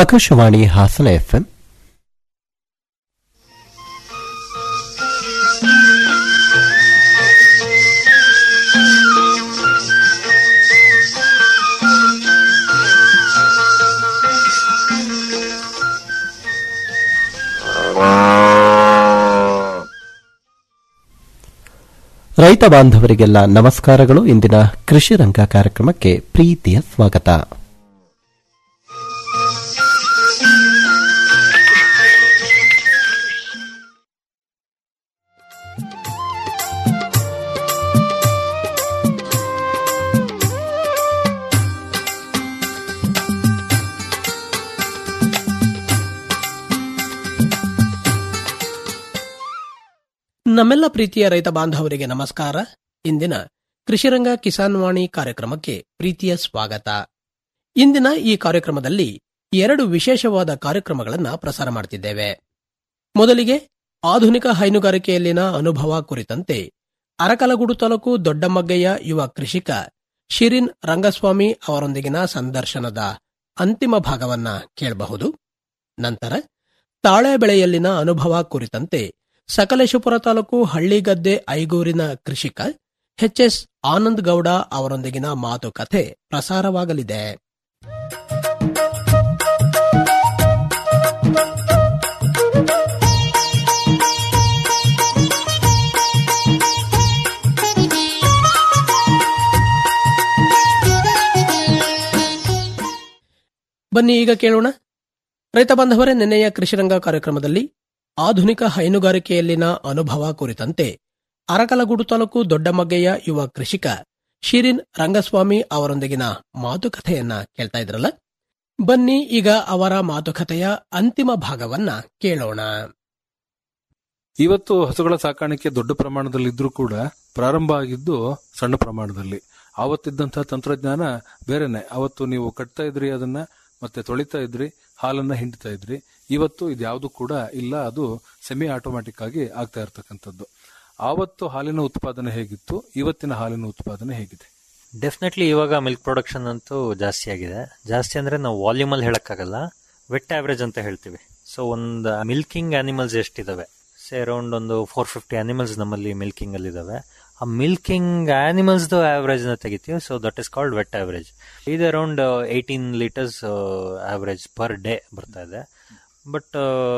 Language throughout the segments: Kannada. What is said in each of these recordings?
ಆಕಾಶವಾಣಿ ಹಾಸನ ಎಫ್ಎಂ ರೈತ ಬಾಂಧವರಿಗೆಲ್ಲ ನಮಸ್ಕಾರಗಳು ಇಂದಿನ ಕೃಷಿ ರಂಗ ಕಾರ್ಯಕ್ರಮಕ್ಕೆ ಪ್ರೀತಿಯ ಸ್ವಾಗತ ನಮ್ಮೆಲ್ಲ ಪ್ರೀತಿಯ ರೈತ ಬಾಂಧವರಿಗೆ ನಮಸ್ಕಾರ ಇಂದಿನ ಕೃಷಿರಂಗ ಕಿಸಾನ್ ವಾಣಿ ಕಾರ್ಯಕ್ರಮಕ್ಕೆ ಪ್ರೀತಿಯ ಸ್ವಾಗತ ಇಂದಿನ ಈ ಕಾರ್ಯಕ್ರಮದಲ್ಲಿ ಎರಡು ವಿಶೇಷವಾದ ಕಾರ್ಯಕ್ರಮಗಳನ್ನು ಪ್ರಸಾರ ಮಾಡುತ್ತಿದ್ದೇವೆ ಮೊದಲಿಗೆ ಆಧುನಿಕ ಹೈನುಗಾರಿಕೆಯಲ್ಲಿನ ಅನುಭವ ಕುರಿತಂತೆ ಅರಕಲಗೂಡು ತಾಲೂಕು ದೊಡ್ಡಮಗ್ಗಯ್ಯ ಯುವ ಕೃಷಿಕ ಶಿರಿನ್ ರಂಗಸ್ವಾಮಿ ಅವರೊಂದಿಗಿನ ಸಂದರ್ಶನದ ಅಂತಿಮ ಭಾಗವನ್ನ ಕೇಳಬಹುದು ನಂತರ ತಾಳೆ ಬೆಳೆಯಲ್ಲಿನ ಅನುಭವ ಕುರಿತಂತೆ ಸಕಲೇಶಪುರ ತಾಲೂಕು ಹಳ್ಳಿಗದ್ದೆ ಐಗೂರಿನ ಕೃಷಿಕ ಎಚ್ಎಸ್ ಆನಂದ್ ಗೌಡ ಅವರೊಂದಿಗಿನ ಮಾತುಕತೆ ಪ್ರಸಾರವಾಗಲಿದೆ ಬನ್ನಿ ಈಗ ಕೇಳೋಣ ರೈತ ಬಾಂಧವರೇ ನಿನ್ನೆಯ ಕೃಷಿರಂಗ ಕಾರ್ಯಕ್ರಮದಲ್ಲಿ ಆಧುನಿಕ ಹೈನುಗಾರಿಕೆಯಲ್ಲಿನ ಅನುಭವ ಕುರಿತಂತೆ ಅರಕಲಗೂಡು ತಾಲೂಕು ದೊಡ್ಡಮಗ್ಗಯ್ಯ ಯುವ ಕೃಷಿಕ ಶಿರಿನ್ ರಂಗಸ್ವಾಮಿ ಅವರೊಂದಿಗಿನ ಮಾತುಕತೆಯನ್ನ ಕೇಳ್ತಾ ಇದ್ರಲ್ಲ ಬನ್ನಿ ಈಗ ಅವರ ಮಾತುಕತೆಯ ಅಂತಿಮ ಭಾಗವನ್ನ ಕೇಳೋಣ ಇವತ್ತು ಹಸುಗಳ ಸಾಕಾಣಿಕೆ ದೊಡ್ಡ ಪ್ರಮಾಣದಲ್ಲಿ ಇದ್ರೂ ಕೂಡ ಪ್ರಾರಂಭ ಆಗಿದ್ದು ಸಣ್ಣ ಪ್ರಮಾಣದಲ್ಲಿ ಆವತ್ತಿದ್ದಂತಹ ತಂತ್ರಜ್ಞಾನ ಬೇರೆನೆ ಅವತ್ತು ನೀವು ಕಟ್ತಾ ಇದ್ರಿ ಅದನ್ನ ಮತ್ತೆ ತೊಳಿತಾ ಇದ್ರಿ ಹಾಲನ್ನ ಹಿಂಡ್ತಾ ಇದ್ರಿ ಇವತ್ತು ಇದ್ಯಾವುದು ಕೂಡ ಇಲ್ಲ ಅದು ಸೆಮಿ ಆಟೋಮ್ಯಾಟಿಕ್ ಆಗಿ ಆಗ್ತಾ ಇರ್ತಕ್ಕಂಥದ್ದು ಆವತ್ತು ಹಾಲಿನ ಉತ್ಪಾದನೆ ಹೇಗಿತ್ತು ಇವತ್ತಿನ ಹಾಲಿನ ಉತ್ಪಾದನೆ ಹೇಗಿದೆ ಡೆಫಿನೆಟ್ಲಿ ಇವಾಗ ಮಿಲ್ಕ್ ಪ್ರೊಡಕ್ಷನ್ ಅಂತೂ ಜಾಸ್ತಿ ಆಗಿದೆ ಜಾಸ್ತಿ ಅಂದ್ರೆ ನಾವು ವಾಲ್ಯೂಮ್ ಅಲ್ಲಿ ಹೇಳಕ್ಕಾಗಲ್ಲ ವೆಟ್ ಆವರೇಜ್ ಅಂತ ಹೇಳ್ತೀವಿ ಸೊ ಒಂದು ಮಿಲ್ಕಿಂಗ್ ಆನಿಮಲ್ಸ್ ಎಷ್ಟಿದಾವೆ ಸೇ ಅರೌಂಡ್ ಒಂದು ಫೋರ್ ಫಿಫ್ಟಿ ಆನಿಮಲ್ಸ್ ನಮ್ಮಲ್ಲಿ ಮಿಲ್ಕಿಂಗ್ ಅಲ್ಲಿ ಇದಾವೆ ಆ ಮಿಲ್ಕಿಂಗ್ ಆನಿಮಲ್ಸ್ ಆವರೇಜ್ ನ ತೆಗಿತೀವಿ so that is called wet average ಇದು around eighteen litres average per day ಬರ್ತಾ ಇದೆ ಬಟ್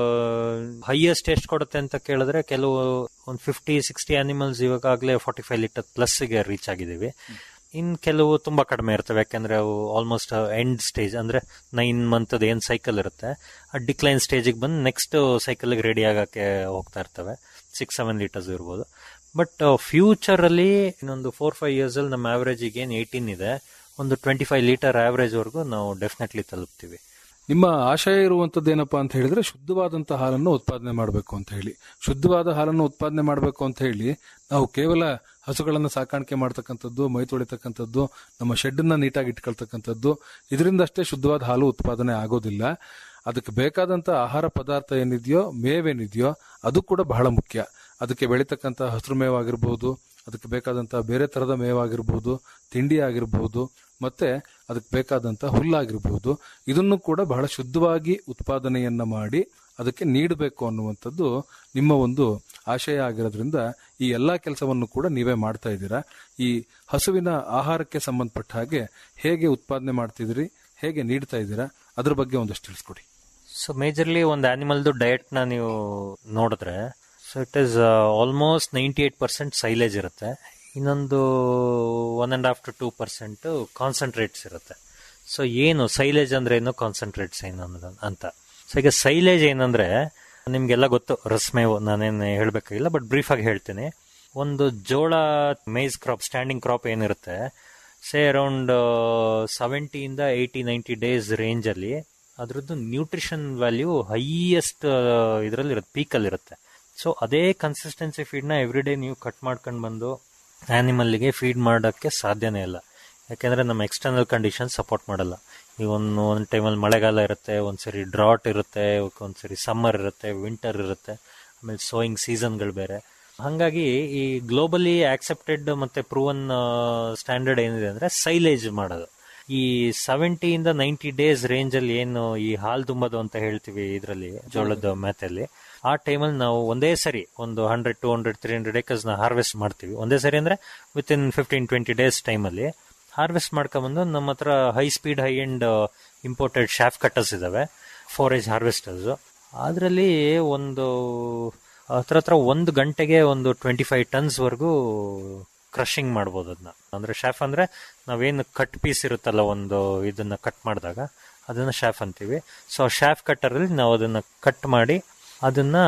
ಹೈಯೆಸ್ಟ್ ಎಷ್ಟು ಕೊಡುತ್ತೆ ಅಂತ ಕೇಳಿದ್ರೆ ಕೆಲವು ಒಂದು ಫಿಫ್ಟಿ ಸಿಕ್ಸ್ಟಿ ಆನಿಮಲ್ಸ್ ಇವಾಗಲೇ ಫಾರ್ಟಿ ಫೈವ್ ಲೀಟರ್ ಪ್ಲಸ್ ಗೆ ರೀಚ್ ಆಗಿದ್ದೀವಿ ಇನ್ ಕೆಲವು ತುಂಬಾ ಕಡಿಮೆ ಇರ್ತವೆ ಯಾಕಂದ್ರೆ ಅವು ಆಲ್ಮೋಸ್ಟ್ ಎಂಡ್ ಸ್ಟೇಜ್ ಅಂದ್ರೆ ನೈನ್ ಮಂತ್ ಏನ್ ಸೈಕಲ್ ಇರುತ್ತೆ ಆ ಡಿಕ್ಲೈನ್ ಸ್ಟೇಜಿಗೆ ಬಂದು ನೆಕ್ಸ್ಟ್ ಸೈಕಲ್ ರೆಡಿ ಆಗಕ್ಕೆ ಹೋಗ್ತಾ ಇರ್ತವೆ ಸಿಕ್ಸ್ ಸೆವೆನ್ ಲೀಟರ್ಸ್ ಇರ್ಬೋದು ಬಟ್ ಫ್ಯೂಚರ್ ಅಲ್ಲಿ ಇನ್ನೊಂದು ಫೋರ್ ಫೈವ್ ಇಯರ್ಸ್ ಅಲ್ಲಿ ನಮ್ಮ ಆವರೇಜ್ ಏನ್ ಏಯ್ಟೀನ್ ಇದೆ ಒಂದು ಟ್ವೆಂಟಿ ಫೈವ್ ಲೀಟರ್ ಆವರೇಜ್ ವರೆಗೂ ನಾವು ಡೆಫಿನೆಟ್ಲಿ ತಲುಪ್ತೀವಿ ನಿಮ್ಮ ಆಶಯ ಇರುವಂತದ್ದು ಏನಪ್ಪಾ ಅಂತ ಹೇಳಿದ್ರೆ ಶುದ್ಧವಾದಂತಹ ಹಾಲನ್ನು ಉತ್ಪಾದನೆ ಮಾಡಬೇಕು ಅಂತ ಹೇಳಿ ಶುದ್ಧವಾದ ಹಾಲನ್ನು ಉತ್ಪಾದನೆ ಮಾಡಬೇಕು ಅಂತ ಹೇಳಿ ನಾವು ಕೇವಲ ಹಸುಗಳನ್ನು ಸಾಕಾಣಿಕೆ ಮಾಡ್ತಕ್ಕಂಥದ್ದು ಮೈ ತೊಳಿತಕ್ಕಂಥದ್ದು ನಮ್ಮ ಶೆಡ್ ಅನ್ನ ನೀಟಾಗಿ ಇಟ್ಕೊಳ್ತಕ್ಕಂಥದ್ದು ಇದರಿಂದ ಅಷ್ಟೇ ಶುದ್ಧವಾದ ಹಾಲು ಉತ್ಪಾದನೆ ಆಗೋದಿಲ್ಲ ಅದಕ್ಕೆ ಬೇಕಾದಂತ ಆಹಾರ ಪದಾರ್ಥ ಏನಿದೆಯೋ ಮೇವೇನಿದೆಯೋ ಅದು ಕೂಡ ಬಹಳ ಮುಖ್ಯ ಅದಕ್ಕೆ ಬೆಳೀತಕ್ಕಂಥ ಹಸಿರು ಮೇವಾಗಿರ್ಬೋದು ಅದಕ್ಕೆ ಬೇಕಾದಂತ ಬೇರೆ ತರದ ಮೇವಾಗಿರ್ಬೋದು ತಿಂಡಿ ಆಗಿರ್ಬೋದು ಮತ್ತೆ ಅದಕ್ಕೆ ಬೇಕಾದಂತ ಹುಲ್ಲಾಗಿರ್ಬೋದು ಇದನ್ನು ಕೂಡ ಬಹಳ ಶುದ್ಧವಾಗಿ ಉತ್ಪಾದನೆಯನ್ನ ಮಾಡಿ ಅದಕ್ಕೆ ನೀಡಬೇಕು ಅನ್ನುವಂಥದ್ದು ನಿಮ್ಮ ಒಂದು ಆಶಯ ಆಗಿರೋದ್ರಿಂದ ಈ ಎಲ್ಲಾ ಕೆಲಸವನ್ನು ಕೂಡ ನೀವೇ ಮಾಡ್ತಾ ಇದ್ದೀರಾ ಈ ಹಸುವಿನ ಆಹಾರಕ್ಕೆ ಸಂಬಂಧಪಟ್ಟ ಹಾಗೆ ಹೇಗೆ ಉತ್ಪಾದನೆ ಮಾಡ್ತಿದ್ದೀರಿ ಹೇಗೆ ನೀಡ್ತಾ ಇದ್ದೀರಾ ಅದ್ರ ಬಗ್ಗೆ ಒಂದಷ್ಟು ತಿಳಿಸ್ಕೊಡಿ ಸೊ ಮೇಜರ್ಲಿ ಒಂದು ಆನಿಮಲ್ದು ಡಯಟ್ ನ ನೀವು ನೋಡಿದ್ರೆ so it is almost ninety eight percent silage ಇರುತ್ತೆ ಇನ್ನೊಂದು one and half to two percent concentrates ಇರುತ್ತೆ ಸೊ ಏನು ಸೈಲೇಜ್ ಅಂದ್ರೆ ಏನು ಕಾನ್ಸಂಟ್ರೇಟ್ಸ್ ಏನು ಅನ್ನೋದು ಅಂತ ಸೊ ಈಗ ಸೈಲೇಜ್ ಏನಂದ್ರೆ ನಿಮ್ಗೆಲ್ಲ ಗೊತ್ತು ರಸ್ಮೇವು ನಾನೇನು ಹೇಳ್ಬೇಕಾಗಿಲ್ಲ ಬಟ್ ಬ್ರೀಫ್ ಆಗಿ ಹೇಳ್ತೀನಿ ಒಂದು ಜೋಳ ಮೇಸ್ ಕ್ರಾಪ್ ಸ್ಟ್ಯಾಂಡಿಂಗ್ ಕ್ರಾಪ್ ಏನಿರುತ್ತೆ ಸೇ ಅರೌಂಡ್ ಸೆವೆಂಟಿಯಿಂದ ಏಯ್ಟಿ ನೈಂಟಿ ಡೇಸ್ ರೇಂಜ್ ಅಲ್ಲಿ ಅದ್ರದ್ದು ನ್ಯೂಟ್ರಿಷನ್ ವ್ಯಾಲ್ಯೂ ಹೈಯೆಸ್ಟ್ ಇದರಲ್ಲಿ ಇರುತ್ತೆ ಪೀಕಲ್ಲಿ ಇರುತ್ತೆ ಸೊ ಅದೇ ಕನ್ಸಿಸ್ಟೆನ್ಸಿ ಫೀಡ್ನ ಎವ್ರಿ ಡೇ ನೀವು ಕಟ್ ಮಾಡ್ಕೊಂಡು ಬಂದು ಆನಿಮಲ್ಗೆ ಫೀಡ್ ಮಾಡೋಕ್ಕೆ ಸಾಧ್ಯನೇ ಇಲ್ಲ ಯಾಕೆಂದ್ರೆ ನಮ್ಮ ಎಕ್ಸ್ಟರ್ನಲ್ ಕಂಡೀಷನ್ ಸಪೋರ್ಟ್ ಮಾಡಲ್ಲ ಈ ಒಂದು ಒಂದು ಟೈಮಲ್ಲಿ ಮಳೆಗಾಲ ಇರುತ್ತೆ ಒಂದ್ಸರಿ ಡ್ರಾಟ್ ಇರುತ್ತೆ ಒಂದ್ಸರಿ ಸಮ್ಮರ್ ಇರುತ್ತೆ ವಿಂಟರ್ ಇರುತ್ತೆ ಆಮೇಲೆ ಸೋಯಿಂಗ್ ಸೀಸನ್ಗಳು ಬೇರೆ ಹಾಗಾಗಿ ಈ ಗ್ಲೋಬಲಿ ಆಕ್ಸೆಪ್ಟೆಡ್ ಮತ್ತೆ ಪ್ರೂವನ್ ಸ್ಟ್ಯಾಂಡರ್ಡ್ ಏನಿದೆ ಅಂದ್ರೆ ಸೈಲೇಜ್ ಮಾಡೋದು ಈ ಸೆವೆಂಟಿಯಿಂದ ನೈಂಟಿ ಡೇಸ್ ರೇಂಜ್ ಅಲ್ಲಿ ಏನು ಈ ಹಾಲು ತುಂಬೋದು ಅಂತ ಹೇಳ್ತೀವಿ ಇದರಲ್ಲಿ ಜೋಳದ ಮ್ಯಾತಲ್ಲಿ ಆ ಟೈಮಲ್ಲಿ ನಾವು ಒಂದೇ ಸರಿ ಒಂದು hundred to hundred three hundred acres ನ ಹಾರ್ವೆಸ್ಟ್ ಮಾಡ್ತೀವಿ ಒಂದೇ ಸರಿ ಅಂದ್ರೆ with in fifteen twenty days ಟೈಮಲ್ಲಿ ಹಾರ್ವೆಸ್ಟ್ ಮಾಡ್ಕೊಂಬಂದು ನಮ್ಮ ಹತ್ರ high speed high end imported chaff cutters ಇದಾವೆ ಫೋರ್ ಏಜ್ ಹಾರ್ವೆಸ್ಟರ್ಸ್ ಅದರಲ್ಲಿ ಒಂದು ಹತ್ರ ಹತ್ರ ಒಂದು ಗಂಟೆಗೆ ಒಂದು ಟ್ವೆಂಟಿ ಫೈವ್ ಟನ್ಸ್ ವರೆಗೂ ಕ್ರಷಿಂಗ್ ಮಾಡ್ಬೋದು ಅದನ್ನ ಅಂದ್ರೆ ಶಾಫ್ ಅಂದ್ರೆ ನಾವೇನು ಕಟ್ ಪೀಸ್ ಇರುತ್ತಲ್ಲ ಒಂದು ಇದನ್ನ ಕಟ್ ಮಾಡಿದಾಗ ಅದನ್ನ ಶಾಫ್ ಅಂತೀವಿ ಸೊ ಶಾಫ್ ಕಟ್ಟರ್ ಅಲ್ಲಿ ನಾವು ಅದನ್ನ ಕಟ್ ಮಾಡಿ ಅದನ್ನ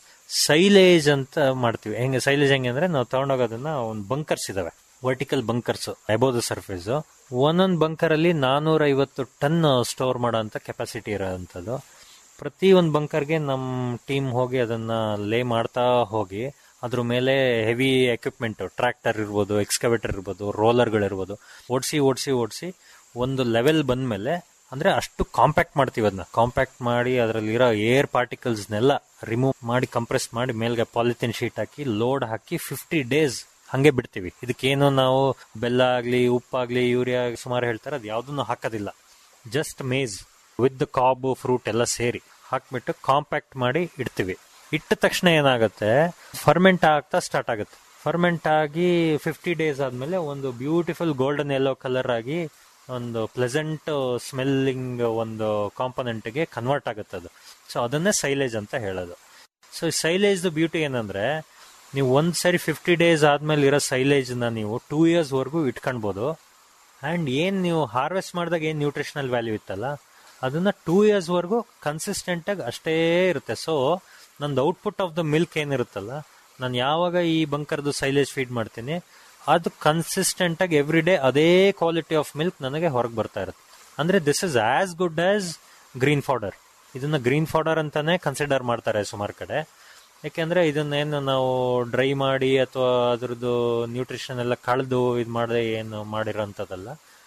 ಸೈಲೇಜ್ ಅಂತ ಮಾಡ್ತೀವಿ ಹೆಂಗೆ ಸೈಲೇಜ್ ಹೆಂಗೆ ಅಂದ್ರೆ ನಾವು ತಗೊಂಡೋಗೋದನ್ನ ಒಂದು ಬಂಕರ್ಸ್ ಇದಾವೆ vertical bunkers above the surface ಒಂದೊಂದು ಬಂಕರ್ ಅಲ್ಲಿ ನಾನೂರ ಐವತ್ತು ಟನ್ ಸ್ಟೋರ್ ಮಾಡೋ ಅಂತ ಕೆಪಾಸಿಟಿ ಇರೋಂಥದ್ದು ಪ್ರತಿ ಒಂದು ಬಂಕರ್ಗೆ ನಮ್ಮ ಟೀಮ್ ಹೋಗಿ ಅದನ್ನ ಲೇ ಮಾಡ್ತಾ ಹೋಗಿ ಅದ್ರ ಮೇಲೆ ಹೆವಿ ಎಕ್ವಿಪ್ಮೆಂಟ್ ಟ್ರ್ಯಾಕ್ಟರ್ ಇರ್ಬೋದು ಎಕ್ಸ್ಕವೇಟರ್ ಇರ್ಬೋದು ರೋಲರ್ಗಳಿರ್ಬೋದು ಓಡಿಸಿ ಓಡಿಸಿ ಓಡಿಸಿ ಒಂದು ಲೆವೆಲ್ ಬಂದ್ಮೇಲೆ ಅಂದ್ರೆ ಅಷ್ಟು ಕಾಂಪ್ಯಾಕ್ಟ್ ಮಾಡ್ತೀವಿ ಅದನ್ನ ಕಾಂಪ್ಯಾಕ್ಟ್ ಮಾಡಿ ಅದರಲ್ಲಿರೋ ಏರ್ ಪಾರ್ಟಿಕಲ್ಸ್ನೆಲ್ಲ ರಿಮೂವ್ ಮಾಡಿ ಕಂಪ್ರೆಸ್ ಮಾಡಿ ಮೇಲ್ಗೆ ಪಾಲಿಥಿನ್ ಶೀಟ್ ಹಾಕಿ ಲೋಡ್ ಹಾಕಿ ಫಿಫ್ಟಿ ಡೇಸ್ ಹಂಗೆ ಬಿಡ್ತೀವಿ ಇದಕ್ಕೇನು ನಾವು ಬೆಲ್ಲ ಆಗ್ಲಿ ಉಪ್ಪಾಗ್ಲಿ ಯೂರಿಯಾ ಸುಮಾರು ಹೇಳ್ತಾರೆ ಅದು ಯಾವ್ದನ್ನು ಹಾಕೋದಿಲ್ಲ just maize with the cob fruit ಎಲ್ಲ ಸೇರಿ ಹಾಕ್ಬಿಟ್ಟು ಕಾಂಪ್ಯಾಕ್ಟ್ ಮಾಡಿ ಇಡ್ತೀವಿ ಇಟ್ಟ ತಕ್ಷಣ ಏನಾಗುತ್ತೆ ಫರ್ಮೆಂಟ್ ಆಗ್ತಾ ಸ್ಟಾರ್ಟ್ ಆಗುತ್ತೆ ಫರ್ಮೆಂಟ್ ಆಗಿ ಫಿಫ್ಟಿ ಡೇಸ್ ಆದ್ಮೇಲೆ ಒಂದು ಬ್ಯೂಟಿಫುಲ್ ಗೋಲ್ಡನ್ ಯೆಲ್ಲೋ ಕಲರ್ ಆಗಿ ಒಂದು ಪ್ಲೆಸೆಂಟ್ ಸ್ಮೆಲ್ಲಿಂಗ್ ಒಂದು ಕಾಂಪೊನೆಂಟ್ಗೆ ಕನ್ವರ್ಟ್ ಆಗುತ್ತೆ ಅದು ಸೊ ಅದನ್ನೇ ಸೈಲೇಜ್ ಅಂತ ಹೇಳೋದು ಸೊ ಸೈಲೇಜ್ ಬ್ಯೂಟಿ ಏನಂದ್ರೆ ನೀವು ಒಂದ್ ಸರಿ ಫಿಫ್ಟಿ ಡೇಸ್ ಆದ್ಮೇಲೆ ಇರೋ ಸೈಲೇಜ್ನ ನೀವು ಟೂ ಇಯರ್ಸ್ ವರೆಗೂ ಇಟ್ಕೊಳ್ಬೋದು ಅಂಡ್ ಏನ್ ನೀವು ಹಾರ್ವೆಸ್ಟ್ ಮಾಡಿದಾಗ ಏನ್ ನ್ಯೂಟ್ರಿಷನಲ್ ವ್ಯಾಲ್ಯೂ ಇತ್ತಲ್ಲ ಅದನ್ನ ಟೂ ಇಯರ್ಸ್ ವರೆಗೂ ಕನ್ಸಿಸ್ಟೆಂಟ್ ಆಗಿ ಅಷ್ಟೇ ಇರುತ್ತೆ ಸೊ ನಂದು ಔಟ್ಪುಟ್ ಆಫ್ ದ ಮಿಲ್ಕ್ ಏನಿರುತ್ತಲ್ಲ ನಾನು ಯಾವಾಗ ಈ ಬಂಕರ್ದು ಸೈಲೇಜ್ ಫೀಡ್ ಮಾಡ್ತೀನಿ ಅದು ಕನ್ಸಿಸ್ಟೆಂಟ್ ಆಗಿ ಎವ್ರಿ ಡೇ ಅದೇ ಕ್ವಾಲಿಟಿ ಆಫ್ ಮಿಲ್ಕ್ ನನಗೆ ಹೊರಗೆ ಬರ್ತಾ ಇರುತ್ತೆ ಅಂದ್ರೆ this is as good as green fodder ಇದನ್ನ ಗ್ರೀನ್ ಫಾಡರ್ ಅಂತಾನೆ ಕನ್ಸಿಡರ್ ಮಾಡ್ತಾರೆ ಸುಮಾರು ಕಡೆ ಯಾಕೆಂದ್ರೆ ಇದನ್ನೇನು ನಾವು ಡ್ರೈ ಮಾಡಿ ಅಥವಾ ಅದ್ರದ್ದು ನ್ಯೂಟ್ರಿಷನ್ ಎಲ್ಲ ಕಳೆದು ಇದು ಮಾಡದೆ ಏನು ಮಾಡಿರೋಂಥದ್ದಲ್ಲ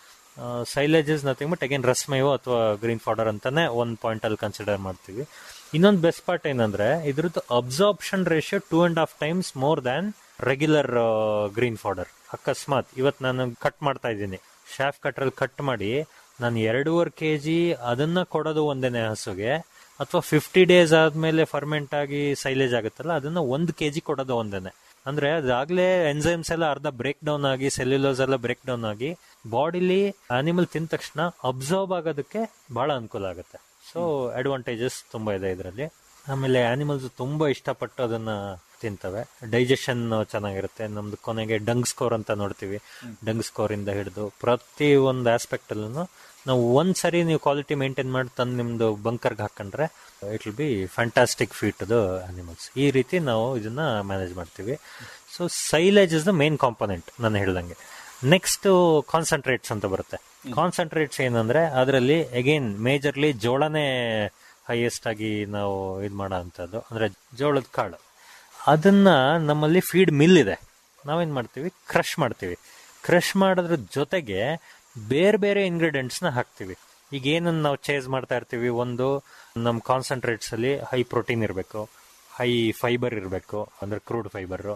silage is nothing but again ರಸ್ಮೇವು ಅಥವಾ ಗ್ರೀನ್ ಫಾಡರ್ ಅಂತಾನೆ ಒಂದು ಪಾಯಿಂಟ್ ಅಲ್ಲಿ ಕನ್ಸಿಡರ್ ಮಾಡ್ತೀವಿ ಇನ್ನೊಂದು ಬೆಸ್ಟ್ ಪಾರ್ಟ್ ಏನಂದ್ರೆ ಇದ್ರದ್ದು absorption ratio two and half times more than regular green fodder ಅಕಸ್ಮಾತ್ ಇವತ್ತು ನಾನು ಕಟ್ ಮಾಡ್ತಾ ಇದ್ದೀನಿ ಶಾಫ್ ಕಟ್ರಲ್ಲಿ ಕಟ್ ಮಾಡಿ ನಾನು ಎರಡೂವರೆ ಕೆ ಜಿ ಅದನ್ನ ಕೊಡೋದು ಒಂದೇನೆ ಹಸುಗೆ ಅಥವಾ ಫಿಫ್ಟಿ ಡೇಸ್ ಆದ್ಮೇಲೆ ಫರ್ಮೆಂಟ್ ಆಗಿ ಸೈಲೇಜ್ ಆಗುತ್ತಲ್ಲ ಅದನ್ನ ಒಂದು ಕೆ ಜಿ ಕೊಡೋದು ಒಂದೇನೆ ಅಂದ್ರೆ ಅದಾಗ್ಲೇ ಎನ್ಸೈಮ್ಸ್ ಎಲ್ಲ ಅರ್ಧ ಬ್ರೇಕ್ ಡೌನ್ ಆಗಿ ಸೆಲ್ಯುಲೋಸ್ ಎಲ್ಲ ಬ್ರೇಕ್ ಡೌನ್ ಆಗಿ ಬಾಡಿಲಿ ಆನಿಮಲ್ ತಿಂದ ತಕ್ಷಣ ಅಬ್ಸರ್ವ್ ಆಗೋದಕ್ಕೆ ಬಹಳ ಅನುಕೂಲ ಆಗುತ್ತೆ ಸೊ ಅಡ್ವಾಂಟೇಜಸ್ ತುಂಬಾ ಇದೆ ಇದರಲ್ಲಿ ಆಮೇಲೆ ಆನಿಮಲ್ಸ್ ತುಂಬಾ ಇಷ್ಟಪಟ್ಟು ಅದನ್ನ ತಿಂತವೆ ಡೈಜೆಷನ್ ಚೆನ್ನಾಗಿರುತ್ತೆ ನಮ್ದು ಕೊನೆಗೆ ಡಂಗ್ ಸ್ಕೋರ್ ಅಂತ ನೋಡ್ತೀವಿ ಡಂಗ್ ಸ್ಕೋರ್ ಇಂದ ಹಿಡಿದು ಪ್ರತಿ ಒಂದು ಆಸ್ಪೆಕ್ಟ್ ಅಲ್ಲೂ ನಾವು ಒಂದ್ ಸರಿ ನೀವು ಕ್ವಾಲಿಟಿ ಮೇಂಟೈನ್ ಮಾಡಿ ತಂದು ನಿಮ್ದು ಬಂಕರ್ಗೆ ಹಾಕೊಂಡ್ರೆ it will be fantastic feed animals ಈ ರೀತಿ ನಾವು ಇದನ್ನ ಮ್ಯಾನೇಜ್ ಮಾಡ್ತೀವಿ so silage is the main component ನಾನು ಹೇಳ್ದಂಗೆ ನೆಕ್ಸ್ಟ್ ಕಾನ್ಸಂಟ್ರೇಟ್ಸ್ ಅಂತ ಬರುತ್ತೆ ಕಾನ್ಸಂಟ್ರೇಟ್ಸ್ ಏನಂದ್ರೆ ಅದರಲ್ಲಿ ಅಗೇನ್ ಮೇಜರ್ಲಿ ಜೋಳನೇ ಹೈಯೆಸ್ಟ್ ಆಗಿ ನಾವು ಇದು ಮಾಡೋ ಅಂಥದ್ದು ಅಂದ್ರೆ ಜೋಳದ ಕಾಳು ಅದನ್ನ ನಮ್ಮಲ್ಲಿ ಫೀಡ್ ಮಿಲ್ ಇದೆ ನಾವೇನ್ ಮಾಡ್ತೀವಿ ಕ್ರಶ್ ಮಾಡ್ತೀವಿ ಕ್ರಶ್ ಮಾಡೋದ್ರ ಜೊತೆಗೆ ಬೇರೆ ಬೇರೆ ಇಂಗ್ರೀಡಿಯೆಂಟ್ಸ್ ನ ಹಾಕ್ತಿವಿ ಈಗ ಏನನ್ನ ನಾವು ಚೇಸ್ ಮಾಡ್ತಾ ಇರ್ತೀವಿ ಒಂದು ನಮ್ಮ ಕಾನ್ಸಂಟ್ರೇಟ್ಸ್ ಅಲ್ಲಿ ಹೈ ಪ್ರೋಟೀನ್ ಇರಬೇಕು ಹೈ ಫೈಬರ್ ಇರಬೇಕು ಅಂದ್ರೆ ಕ್ರೂಡ್ ಫೈಬರ್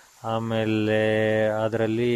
ಆಮೇಲೆ ಅದರಲ್ಲಿ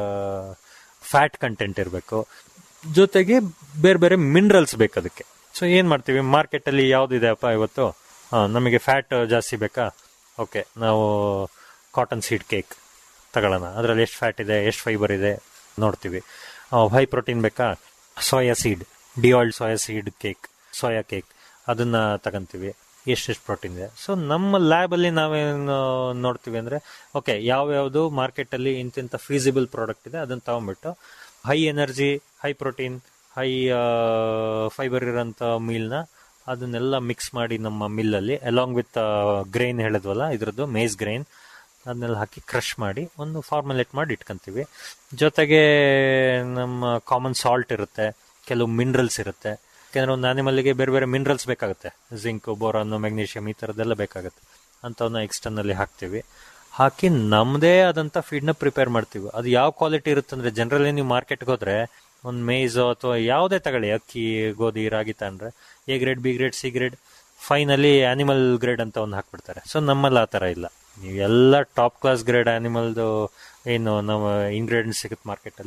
ಫ್ಯಾಟ್ ಕಂಟೆಂಟ್ ಇರಬೇಕು ಜೊತೆಗೆ ಬೇರೆ ಬೇರೆ ಮಿನರಲ್ಸ್ ಬೇಕು ಅದಕ್ಕೆ ಸೊ ಏನ್ ಮಾಡ್ತೀವಿ ಮಾರ್ಕೆಟ್ ಅಲ್ಲಿ ಯಾವ್ದಿದೆ ಅಪ್ಪ ಇವತ್ತು ಆ, ನಮಗೆ ಫ್ಯಾಟ್ ಜಾಸ್ತಿ ಬೇಕಾ ಓಕೆ ನಾವು ಕಾಟನ್ ಸೀಡ್ ಕೇಕ್ ತಗೊಳ್ಳೋಣ ಅದರಲ್ಲಿ ಎಷ್ಟು ಫ್ಯಾಟ್ ಇದೆ ಎಷ್ಟು ಫೈಬರ್ ಇದೆ ನೋಡ್ತೀವಿ ಹೈ ಪ್ರೋಟೀನ್ ಬೇಕಾ soya seed deoiled soya seed cake soya cake ಅದನ್ನ ತಗೊಂತೀವಿ ಎಷ್ಟೆಷ್ಟು ಪ್ರೋಟೀನ್ ಇದೆ ಸೊ ನಮ್ಮ ಲ್ಯಾಬ್ ಅಲ್ಲಿ ನಾವೇನು ನೋಡ್ತೀವಿ ಅಂದ್ರೆ ಓಕೆ ಯಾವ್ಯಾವ್ದು ಮಾರ್ಕೆಟ್ ಅಲ್ಲಿ ಇಂತಿಂತ ಫೀಸಿಬಲ್ ಪ್ರಾಡಕ್ಟ್ ಇದೆ ಅದನ್ನ ತಗೊಂಡ್ಬಿಟ್ಟು high energy high protein high fibre ಇರೋಂಥ ಮೀಲ್ನ ಅದನ್ನೆಲ್ಲ ಮಿಕ್ಸ್ ಮಾಡಿ ನಮ್ಮ ಮಿಲ್ಲಲ್ಲಿ ಅಲಾಂಗ್ ವಿತ್ ಗ್ರೈನ್ ಹೇಳಿದ್ವಲ್ಲ ಇದ್ರದ್ದು ಮೇಸ್ ಗ್ರೈನ್ ಅದನ್ನೆಲ್ಲ ಹಾಕಿ ಕ್ರಶ್ ಮಾಡಿ ಒಂದು ಫಾರ್ಮುಲೇಟ್ ಮಾಡಿ ಇಟ್ಕೊಂತೀವಿ ಜೊತೆಗೆ ನಮ್ಮ ಕಾಮನ್ ಸಾಲ್ಟ್ ಇರುತ್ತೆ ಕೆಲವು ಮಿನರಲ್ಸ್ ಇರುತ್ತೆ ಯಾಕೆಂದ್ರೆ ಒಂದು ಆನಿಮಲ್ಗೆ ಬೇರೆ ಬೇರೆ ಮಿನರಲ್ಸ್ ಬೇಕಾಗುತ್ತೆ ಜಿಂಕ್ ಬೋರಾನ್ ಮೆಗ್ನೀಷಿಯಂ ಈ ಥರದ್ದೆಲ್ಲ ಬೇಕಾಗುತ್ತೆ ಅಂಥವನ್ನ ಎಕ್ಸ್ಟರ್ನಲ್ಲಿ ಹಾಕ್ತೀವಿ ಹಾಕಿ ನಮ್ಮದೇ ಆದಂಥ ಫೀಡ್ನ ಪ್ರಿಪೇರ್ ಮಾಡ್ತೀವಿ ಅದು ಯಾವ ಕ್ವಾಲಿಟಿ ಇರುತ್ತೆ ಅಂದ್ರೆ ಜನರಲಿ ನೀವು ಮಾರ್ಕೆಟ್ಗೆ ಹೋದ್ರೆ ಒಂದು ಮೇಜು ಅಥವಾ ಯಾವುದೇ ತಗೊಳ್ಳಿ ಅಕ್ಕಿ ಗೋಧಿ ರಾಗಿ ತಗೊಂಡ್ರೆ A grade B grade C grade finally animal grade ಅಂತ ಒಂದು ಹಾಕ್ಬಿಡ್ತಾರೆ ಸೊ ನಮ್ಮಲ್ಲಿ ಆ ಥರ ಇಲ್ಲ ನೀವು ಎಲ್ಲ ಟಾಪ್ ಕ್ಲಾಸ್ ಗ್ರೇಡ್ ಆನಿಮಲ್ದು ಏನು ನಮ್ಮ ಇಂಗ್ರೀಡಿಯೆಂಟ್ಸ್ ಸಿಗುತ್ತೆ ಮಾರ್ಕೆಟಲ್ಲಿ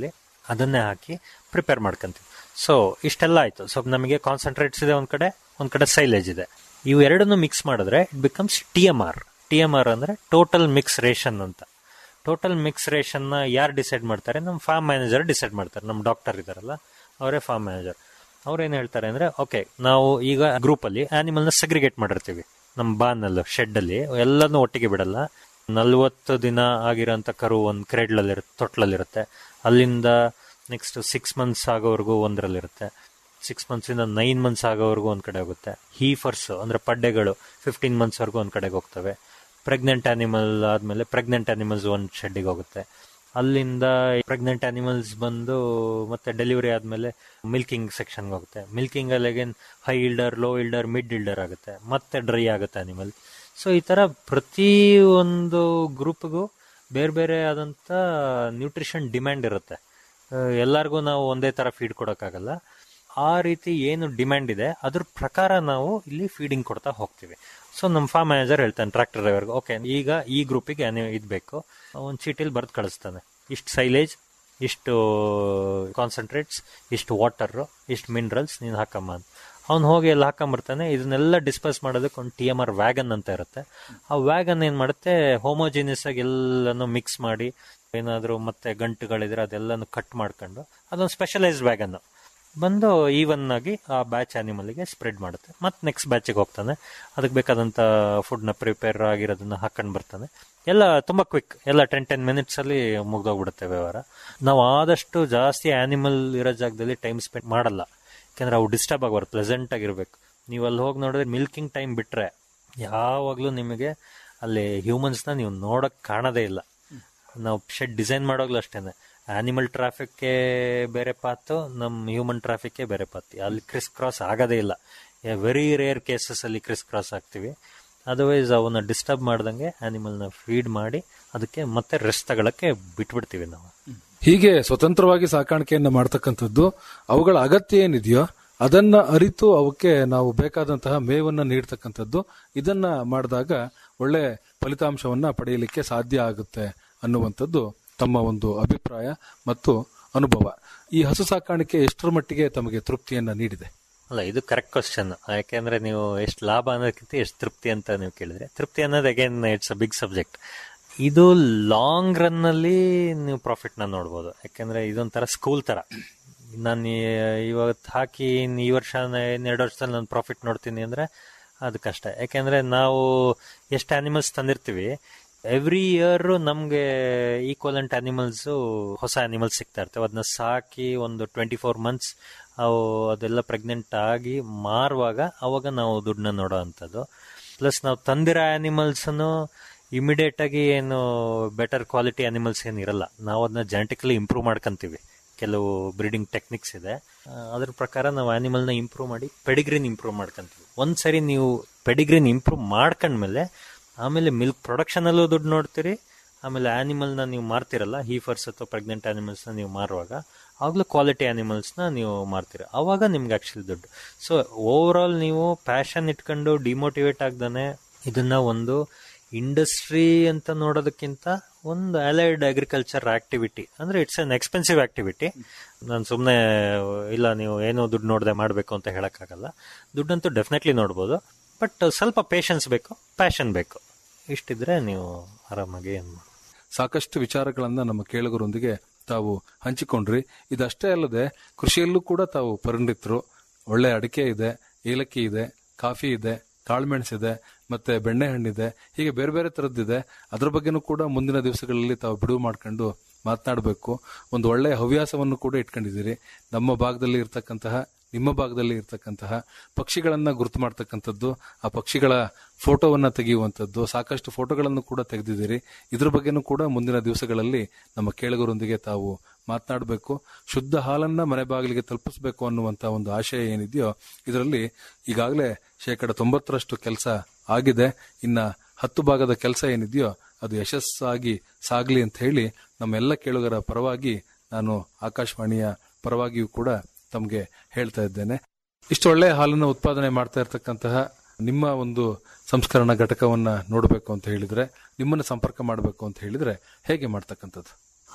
ಅದನ್ನೇ ಹಾಕಿ ಪ್ರಿಪೇರ್ ಮಾಡ್ಕೊಂತೀವಿ ಸೊ ಇಷ್ಟೆಲ್ಲ ಆಯ್ತು ಸೊ ನಮಗೆ ಕಾನ್ಸಂಟ್ರೇಟ್ಸ್ ಇದೆ ಒಂದ್ ಕಡೆ ಒಂದ್ ಕಡೆ ಸೈಲೇಜ್ ಇದೆ ಇವು ಎರಡನ್ನು ಮಿಕ್ಸ್ ಮಾಡಿದ್ರೆ it becomes T M R T M R ಅಂದ್ರೆ ಟೋಟಲ್ ಮಿಕ್ಸ್ ರೇಷನ್ ಅಂತ ಟೋಟಲ್ ಮಿಕ್ಸ್ ರೇಷನ್ ನ ಯಾರು ಡಿಸೈಡ್ ಮಾಡ್ತಾರೆ ನಮ್ಮ ಫಾರ್ಮ್ ಮ್ಯಾನೇಜರ್ ಡಿಸೈಡ್ ಮಾಡ್ತಾರೆ ನಮ್ಮ ಡಾಕ್ಟರ್ ಇದಾರಲ್ಲ ಅವರೇ ಫಾರ್ಮ್ ಮ್ಯಾನೇಜರ್ ಅವ್ರೇನ್ ಹೇಳ್ತಾರೆ ಅಂದ್ರೆ ಓಕೆ ನಾವು ಈಗ ಗ್ರೂಪ್ ಅಲ್ಲಿ ಆನಿಮಲ್ ನ ಸೆಗ್ರಿಗೇಟ್ ಮಾಡಿರ್ತೀವಿ ನಮ್ಮ ಬಾನ್ ಅಲ್ಲೂ ಶೆಡ್ ಅಲ್ಲಿ ಎಲ್ಲಾನು ಒಟ್ಟಿಗೆ ಬಿಡಲ್ಲ ನಲ್ವತ್ತು ದಿನ ಆಗಿರೋಂಥ ಕರು ಒಂದು ಕ್ರೇಡ್ಲಲ್ಲಿ ತೊಟ್ಲಲ್ಲಿರುತ್ತೆ ಅಲ್ಲಿಂದ ನೆಕ್ಸ್ಟ್ ಸಿಕ್ಸ್ ಮಂತ್ಸ್ ಆಗೋವರೆಗೂ ಒಂದರಲ್ಲಿರುತ್ತೆ ಸಿಕ್ಸ್ ಮಂತ್ಸ್ ಇಂದ ನೈನ್ ಮಂತ್ಸ್ ಆಗೋವರೆಗೂ ಒಂದ್ ಕಡೆ ಹೋಗುತ್ತೆ ಹೀಫರ್ಸ್ ಅಂದ್ರೆ ಪಡ್ಡೆಗಳು ಫಿಫ್ಟೀನ್ ಮಂತ್ಸ್ ವರೆಗೂ ಒಂದ್ ಕಡೆಗೆ ಹೋಗ್ತವೆ ಪ್ರೆಗ್ನೆಂಟ್ ಆನಿಮಲ್ ಆದ್ಮೇಲೆ ಪ್ರೆಗ್ನೆಂಟ್ ಆನಿಮಲ್ಸ್ ಒಂದು ಶೆಡ್ಡಿಗೆ ಹೋಗುತ್ತೆ ಅಲ್ಲಿಂದ ಪ್ರೆಗ್ನೆಂಟ್ ಆನಿಮಲ್ಸ್ ಬಂದು ಮತ್ತೆ ಡೆಲಿವರಿ ಆದ್ಮೇಲೆ ಮಿಲ್ಕಿಂಗ್ ಸೆಕ್ಷನ್ಗೆ ಹೋಗುತ್ತೆ ಮಿಲ್ಕಿಂಗ್ ಅಲ್ಲಿ again high yielder low yielder mid yielder ಆಗುತ್ತೆ ಮತ್ತೆ ಡ್ರೈ ಆಗುತ್ತೆ ಅನಿಮಲ್ ಸೊ ಈ ತರ ಪ್ರತಿ ಒಂದು ಗ್ರೂಪ್ಗೂ ಬೇರೆ ಬೇರೆ ಆದಂತ ನ್ಯೂಟ್ರಿಷನ್ ಡಿಮ್ಯಾಂಡ್ ಇರುತ್ತೆ ಎಲ್ಲರಿಗೂ ನಾವು ಒಂದೇ ತರ ಫೀಡ್ ಕೊಡೋಕ್ಕಾಗಲ್ಲ ಆ ರೀತಿ ಏನು ಡಿಮ್ಯಾಂಡ್ ಇದೆ ಅದ್ರ ಪ್ರಕಾರ ನಾವು ಇಲ್ಲಿ ಫೀಡಿಂಗ್ ಕೊಡ್ತಾ ಹೋಗ್ತೀವಿ ಸೊ ನಮ್ಮ ಫಾರ್ಮ್ ಮ್ಯಾನೇಜರ್ ಹೇಳ್ತಾನೆ ಟ್ರಾಕ್ಟರ್ ಡ್ರೈವರ್ಗೆ ಓಕೆ ಈಗ ಈ ಗ್ರೂಪಿಗೆ ಇದು ಬೇಕು ಒಂದು ಚೀಟಿಲಿ ಬರೆದು ಕಳಿಸ್ತಾನೆ ಇಷ್ಟು ಸೈಲೇಜ್ ಇಷ್ಟು ಕಾನ್ಸಂಟ್ರೇಟ್ಸ್ ಇಷ್ಟು ವಾಟರ್ ಇಷ್ಟು ಮಿನರಲ್ಸ್ ನೀನು ಹಾಕಮ್ಮ ಅಂತ ಅವ್ನು ಹೋಗಿ ಎಲ್ಲ ಹಾಕೊಂಬರ್ತಾನೆ ಇದನ್ನೆಲ್ಲ ಡಿಸ್ಪಸ್ ಮಾಡೋದಕ್ಕೆ ಒಂದು ಟಿ ಎಮ್ ಆರ್ ವ್ಯಾಗನ್ ಅಂತ ಇರುತ್ತೆ ಆ ವ್ಯಾಗನ್ ಏನ್ ಮಾಡುತ್ತೆ ಹೋಮೋಜಿನಿಯಸ್ ಆಗಿ ಎಲ್ಲಾನು ಮಿಕ್ಸ್ ಮಾಡಿ ಏನಾದರೂ ಮತ್ತೆ ಗಂಟುಗಳಿದ್ರೆ ಅದೆಲ್ಲನೂ ಕಟ್ ಮಾಡ್ಕೊಂಡು ಅದೊಂದು ಸ್ಪೆಷಲೈಸ್ಡ್ ವ್ಯಾಗನ್ ಬಂದು ಈವನ್ ಆಗಿ ಆ ಬ್ಯಾಚ್ ಗೆ ಸ್ಪ್ರೆಡ್ ಮಾಡುತ್ತೆ ಮತ್ತೆ ನೆಕ್ಸ್ಟ್ ಬ್ಯಾಚಿಗೆ ಹೋಗ್ತಾನೆ ಅದಕ್ಕೆ ಬೇಕಾದಂತ ಫುಡ್ನ ಪ್ರಿಪೇರ್ ಆಗಿರೋದನ್ನ ಹಾಕೊಂಡು ಬರ್ತಾನೆ ಎಲ್ಲ ತುಂಬಾ ಕ್ವಿಕ್ ಎಲ್ಲ ಟೆನ್ ಟೆನ್ ಮಿನಿಟ್ಸ್ ಅಲ್ಲಿ ಮುಗ್ದೋಗ್ಬಿಡುತ್ತೆ ವ್ಯವಹಾರ ನಾವು ಆದಷ್ಟು ಜಾಸ್ತಿ ಆನಿಮಲ್ ಇರೋ ಜಾಗದಲ್ಲಿ ಟೈಮ್ ಸ್ಪೆಂಡ್ ಮಾಡಲ್ಲ ಯಾಕಂದ್ರೆ ಅವು ಡಿಸ್ಟರ್ಬ್ ಆಗೋರು ಪ್ಲೆಸೆಂಟ್ ಆಗಿರ್ಬೇಕು ನೀವು ಅಲ್ಲಿ ಹೋಗಿ ನೋಡಿದ್ರೆ ಮಿಲ್ಕಿಂಗ್ ಟೈಮ್ ಬಿಟ್ರೆ ಯಾವಾಗಲೂ ನಿಮಗೆ ಅಲ್ಲಿ ಹ್ಯೂಮನ್ಸ್ನ ನೀವು ನೋಡಕ್ ಕಾಣದೇ ಇಲ್ಲ ನಾವು ಶೆಡ್ ಡಿಸೈನ್ ಮಾಡೋಗ್ಲೂ ಅಷ್ಟೇನೆ ಆನಿಮಲ್ ಟ್ರಾಫಿಕ್ಗೆ ಬೇರೆ ಪಾತು ನಮ್ಮ ಹ್ಯೂಮನ್ ಟ್ರಾಫಿಕ್ಗೆ ಬೇರೆ ಪಾತ್ ಅಲ್ಲಿ ಕ್ರಿಸ್ ಕ್ರಾಸ್ ಆಗೋದೇ ಇಲ್ಲ ವೆರಿ ರೇರ್ ಕೇಸಸ್ ಅಲ್ಲಿ ಕ್ರಿಸ್ ಕ್ರಾಸ್ ಆಗ್ತೀವಿ ಅದರ್ವೈಸ್ ಅವನ್ನ ಡಿಸ್ಟರ್ಬ್ ಮಾಡ್ದಂಗೆ ಆನಿಮಲ್ನ ಫೀಡ್ ಮಾಡಿ ಅದಕ್ಕೆ ಮತ್ತೆ ರೆಸ್ಟ್ ತಗೊಳಕ್ಕೆ ಬಿಟ್ಬಿಡ್ತೀವಿ ನಾವು ಹೀಗೆ ಸ್ವತಂತ್ರವಾಗಿ ಸಾಕಾಣಿಕೆಯನ್ನ ಮಾಡ್ತಕ್ಕಂಥದ್ದು ಅವುಗಳ ಅಗತ್ಯ ಏನಿದೆಯೋ ಅದನ್ನ ಅರಿತು ಅವಕ್ಕೆ ನಾವು ಬೇಕಾದಂತಹ ಮೇವನ್ನ ನೀಡ್ತಕ್ಕಂಥದ್ದು ಇದನ್ನ ಮಾಡಿದಾಗ ಒಳ್ಳೆ ಫಲಿತಾಂಶವನ್ನ ಪಡೆಯಲಿಕ್ಕೆ ಸಾಧ್ಯ ಆಗುತ್ತೆ ಅನ್ನುವಂಥದ್ದು ತಮ್ಮ ಒಂದು ಅಭಿಪ್ರಾಯ ಮತ್ತು ಅನುಭವ ಈ ಹಸು ಸಾಕಾಣಿಕೆ ಎಷ್ಟರ ಮಟ್ಟಿಗೆ ತಮಗೆ ತೃಪ್ತಿಯನ್ನ ನೀಡಿದೆ ಅಲ್ಲ ಇದು ಕರೆಕ್ಟ್ ಕ್ವಶನ್ ಯಾಕೆಂದ್ರೆ ನೀವು ಎಷ್ಟು ಲಾಭ ಅನ್ನೋದಕ್ಕಿಂತ ಎಷ್ಟು ತೃಪ್ತಿ ಅಂತ ನೀವು ಕೇಳಿದ್ರೆ ತೃಪ್ತಿ ಅನ್ನೋದು again it's a big subject ಇದು ಲಾಂಗ್ ರನ್ ಅಲ್ಲಿ ನೀವು ಪ್ರಾಫಿಟ್ ನ ನೋಡ್ಬೋದು ಯಾಕೆಂದ್ರೆ ಇದೊಂಥರ ಸ್ಕೂಲ್ ತರ ನಾನು ಇವತ್ತು ಹಾಕಿ ಇನ್ ಈ ವರ್ಷ ಎರಡು ವರ್ಷದಲ್ಲಿ ನಾನು ಪ್ರಾಫಿಟ್ ನೋಡ್ತೀನಿ ಅಂದ್ರೆ ಅದು ಕಷ್ಟ ಯಾಕೆಂದ್ರೆ ನಾವು ಎಷ್ಟು ಆನಿಮಲ್ಸ್ ತಂದಿರ್ತೀವಿ ಎವ್ರಿ ಇಯರ್ ನಮ್ಗೆ ಈಕ್ವಲೆಂಟ್ ಅನಿಮಲ್ಸ್ ಹೊಸ ಅನಿಮಲ್ಸ್ ಸಿಗ್ತಾ ಇರ್ತವೆ ಅದನ್ನ ಸಾಕಿ ಒಂದು ಟ್ವೆಂಟಿ ಫೋರ್ ಮಂತ್ಸ್ ಅವು ಅದೆಲ್ಲ ಪ್ರೆಗ್ನೆಂಟ್ ಆಗಿ ಮಾರುವಾಗ ಅವಾಗ ನಾವು ದುಡ್ಡನ್ನ ನೋಡೋ ಅಂಥದ್ದು ಪ್ಲಸ್ ನಾವು ತಂದಿರೋ ಆನಿಮಲ್ಸ್ ಇಮಿಡಿಯೇಟ್ ಆಗಿ ಏನು ಬೆಟರ್ ಕ್ವಾಲಿಟಿ ಅನಿಮಲ್ಸ್ ಏನು ಇರಲ್ಲ ನಾವು ಅದನ್ನ ಜೆನೆಟಿಕಲಿ ಇಂಪ್ರೂವ್ ಮಾಡ್ಕೊಂತೀವಿ ಕೆಲವು ಬ್ರೀಡಿಂಗ್ ಟೆಕ್ನಿಕ್ಸ್ ಇದೆ ಆ, ಅದ್ರ ಪ್ರಕಾರ ನಾವು ಆನಿಮಲ್ನ ಇಂಪ್ರೂವ್ ಮಾಡಿ ಪೆಡಿಗ್ರಿನ್ ಇಂಪ್ರೂವ್ ಮಾಡ್ಕೊಂತೀವಿ ಒಂದ್ಸರಿ ನೀವು ಪೆಡಿಗ್ರಿನ್ ಇಂಪ್ರೂವ್ ಮಾಡ್ಕೊಂಡ್ಮೇಲೆ ಆಮೇಲೆ ಮಿಲ್ಕ್ ಪ್ರೊಡಕ್ಷನ್ ಅಲ್ಲೂ ದುಡ್ಡು ನೋಡ್ತೀರಿ ಆಮೇಲೆ ಆನಿಮಲ್ನ ನೀವು ಮಾರ್ತಿರಲ್ಲ ಹೀಫರ್ಸ್ ಅಥವಾ ಪ್ರೆಗ್ನೆಂಟ್ ಆನಿಮಲ್ಸ್ನ ನೀವು ಮಾರುವಾಗ ಆಗ್ಲೂ ಕ್ವಾಲಿಟಿ ಆನಿಮಲ್ಸ್ನ ನೀವು ಮಾರ್ತೀರ ಅವಾಗ ನಿಮ್ಗೆ ಆಕ್ಚುಲಿ ದುಡ್ಡು ಸೊ ಓವರ್ ಆಲ್ ನೀವು ಪ್ಯಾಷನ್ ಇಟ್ಕೊಂಡು ಡಿಮೋಟಿವೇಟ್ ಆಗ್ದಾನೆ ಇದನ್ನ ಒಂದು ಇಂಡಸ್ಟ್ರಿ ಅಂತ ನೋಡೋದಕ್ಕಿಂತ ಒಂದು ಅಲೈಡ್ ಅಗ್ರಿಕಲ್ಚರ್ ಆಕ್ಟಿವಿಟಿ ಅಂದ್ರೆ ಇಟ್ಸ್ ಅನ್ ಎಕ್ಸ್ಪೆನ್ಸಿವ್ ಆಕ್ಟಿವಿಟಿ ನಾನು ಸುಮ್ಮನೆ ಇಲ್ಲ ನೀವು ಏನೋ ದುಡ್ಡು ನೋಡದೆ ಮಾಡಬೇಕು ಅಂತ ಹೇಳಕ್ಕಾಗಲ್ಲ ದುಡ್ಡಂತೂ ಡೆಫಿನೆಟ್ಲಿ ನೋಡ್ಬೋದು ಬಟ್ ಸ್ವಲ್ಪ ಪೇಷನ್ಸ್ ಬೇಕು ಪ್ಯಾಷನ್ ಬೇಕು ಇಷ್ಟಿದ್ರೆ ನೀವು ಆರಾಮಾಗಿ ಏನ್ ಮಾಡ್ಬೋದು ಸಾಕಷ್ಟು ವಿಚಾರಗಳನ್ನ ನಮ್ಮ ಕೇಳುಗರೊಂದಿಗೆ ತಾವು ಹಂಚಿಕೊಂಡ್ರಿ ಇದಷ್ಟೇ ಅಲ್ಲದೆ ಕೃಷಿಯಲ್ಲೂ ಕೂಡ ತಾವು ಪರಿಣಿತರು ಒಳ್ಳೆ ಅಡಿಕೆ ಇದೆ ಏಲಕ್ಕಿ ಇದೆ ಕಾಫಿ ಇದೆ ಕಾಳುಮೆಣಸಿದೆ ಮತ್ತೆ ಬೆಣ್ಣೆಹಣ್ಣಿದೆ ಹೀಗೆ ಬೇರೆ ಬೇರೆ ತರದ್ದಿದೆ ಅದ್ರ ಬಗ್ಗೆನೂ ಕೂಡ ಮುಂದಿನ ದಿವಸಗಳಲ್ಲಿ ತಾವು ಬಿಡುವು ಮಾಡ್ಕೊಂಡು ಮಾತನಾಡಬೇಕು ಒಂದು ಒಳ್ಳೆಯ ಹವ್ಯಾಸವನ್ನು ಕೂಡ ಇಟ್ಕೊಂಡಿದ್ದೀರಿ ನಮ್ಮ ಭಾಗದಲ್ಲಿ ಇರ್ತಕ್ಕಂತಹ ನಿಮ್ಮ ಭಾಗದಲ್ಲಿ ಇರ್ತಕ್ಕಂತಹ ಪಕ್ಷಿಗಳನ್ನ ಗುರುತು ಮಾಡ್ತಕ್ಕಂಥದ್ದು ಆ ಪಕ್ಷಿಗಳ ಫೋಟೋವನ್ನ ತೆಗೆಯುವಂಥದ್ದು ಸಾಕಷ್ಟು ಫೋಟೋಗಳನ್ನು ಕೂಡ ತೆಗೆದಿದ್ದೀರಿ ಇದ್ರ ಬಗ್ಗೆನೂ ಕೂಡ ಮುಂದಿನ ದಿವಸಗಳಲ್ಲಿ ನಮ್ಮ ಕೇಳುಗರೊಂದಿಗೆ ತಾವು ಮಾತನಾಡಬೇಕು ಶುದ್ಧ ಹಾಲನ್ನ ಮನೆ ಬಾಗಿಲಿಗೆ ತಲುಪಿಸಬೇಕು ಅನ್ನುವಂತ ಒಂದು ಆಶಯ ಏನಿದೆಯೋ ಇದರಲ್ಲಿ ಈಗಾಗಲೇ ಶೇಕಡ ತೊಂಬತ್ತರಷ್ಟು ಕೆಲಸ ಆಗಿದೆ ಇನ್ನ ಹತ್ತು ಭಾಗದ ಕೆಲಸ ಏನಿದೆಯೋ ಅದು ಯಶಸ್ಸಾಗಿ ಸಾಗಲಿ ಅಂತ ಹೇಳಿ ನಮ್ಮೆಲ್ಲ ಕೇಳುಗರ ಪರವಾಗಿ ನಾನು ಆಕಾಶವಾಣಿಯ ಪರವಾಗಿಯೂ ಕೂಡ ತಮಗೆ ಹೇಳ್ತಾ ಇದ್ದೇನೆ ಇಷ್ಟು ಒಳ್ಳೆಯ ಹಾಲನ್ನು ಉತ್ಪಾದನೆ ಮಾಡ್ತಾ ಇರತಕ್ಕಂತಹ ನಿಮ್ಮ ಒಂದು ಸಂಸ್ಕರಣಾ ಘಟಕವನ್ನ ನೋಡಬೇಕು ಅಂತ ಹೇಳಿದ್ರೆ ನಿಮ್ಮನ್ನು ಸಂಪರ್ಕ ಮಾಡಬೇಕು ಅಂತ ಹೇಳಿದ್ರೆ ಹೇಗೆ ಮಾಡ್ತಕ್ಕಂಥದ್ದು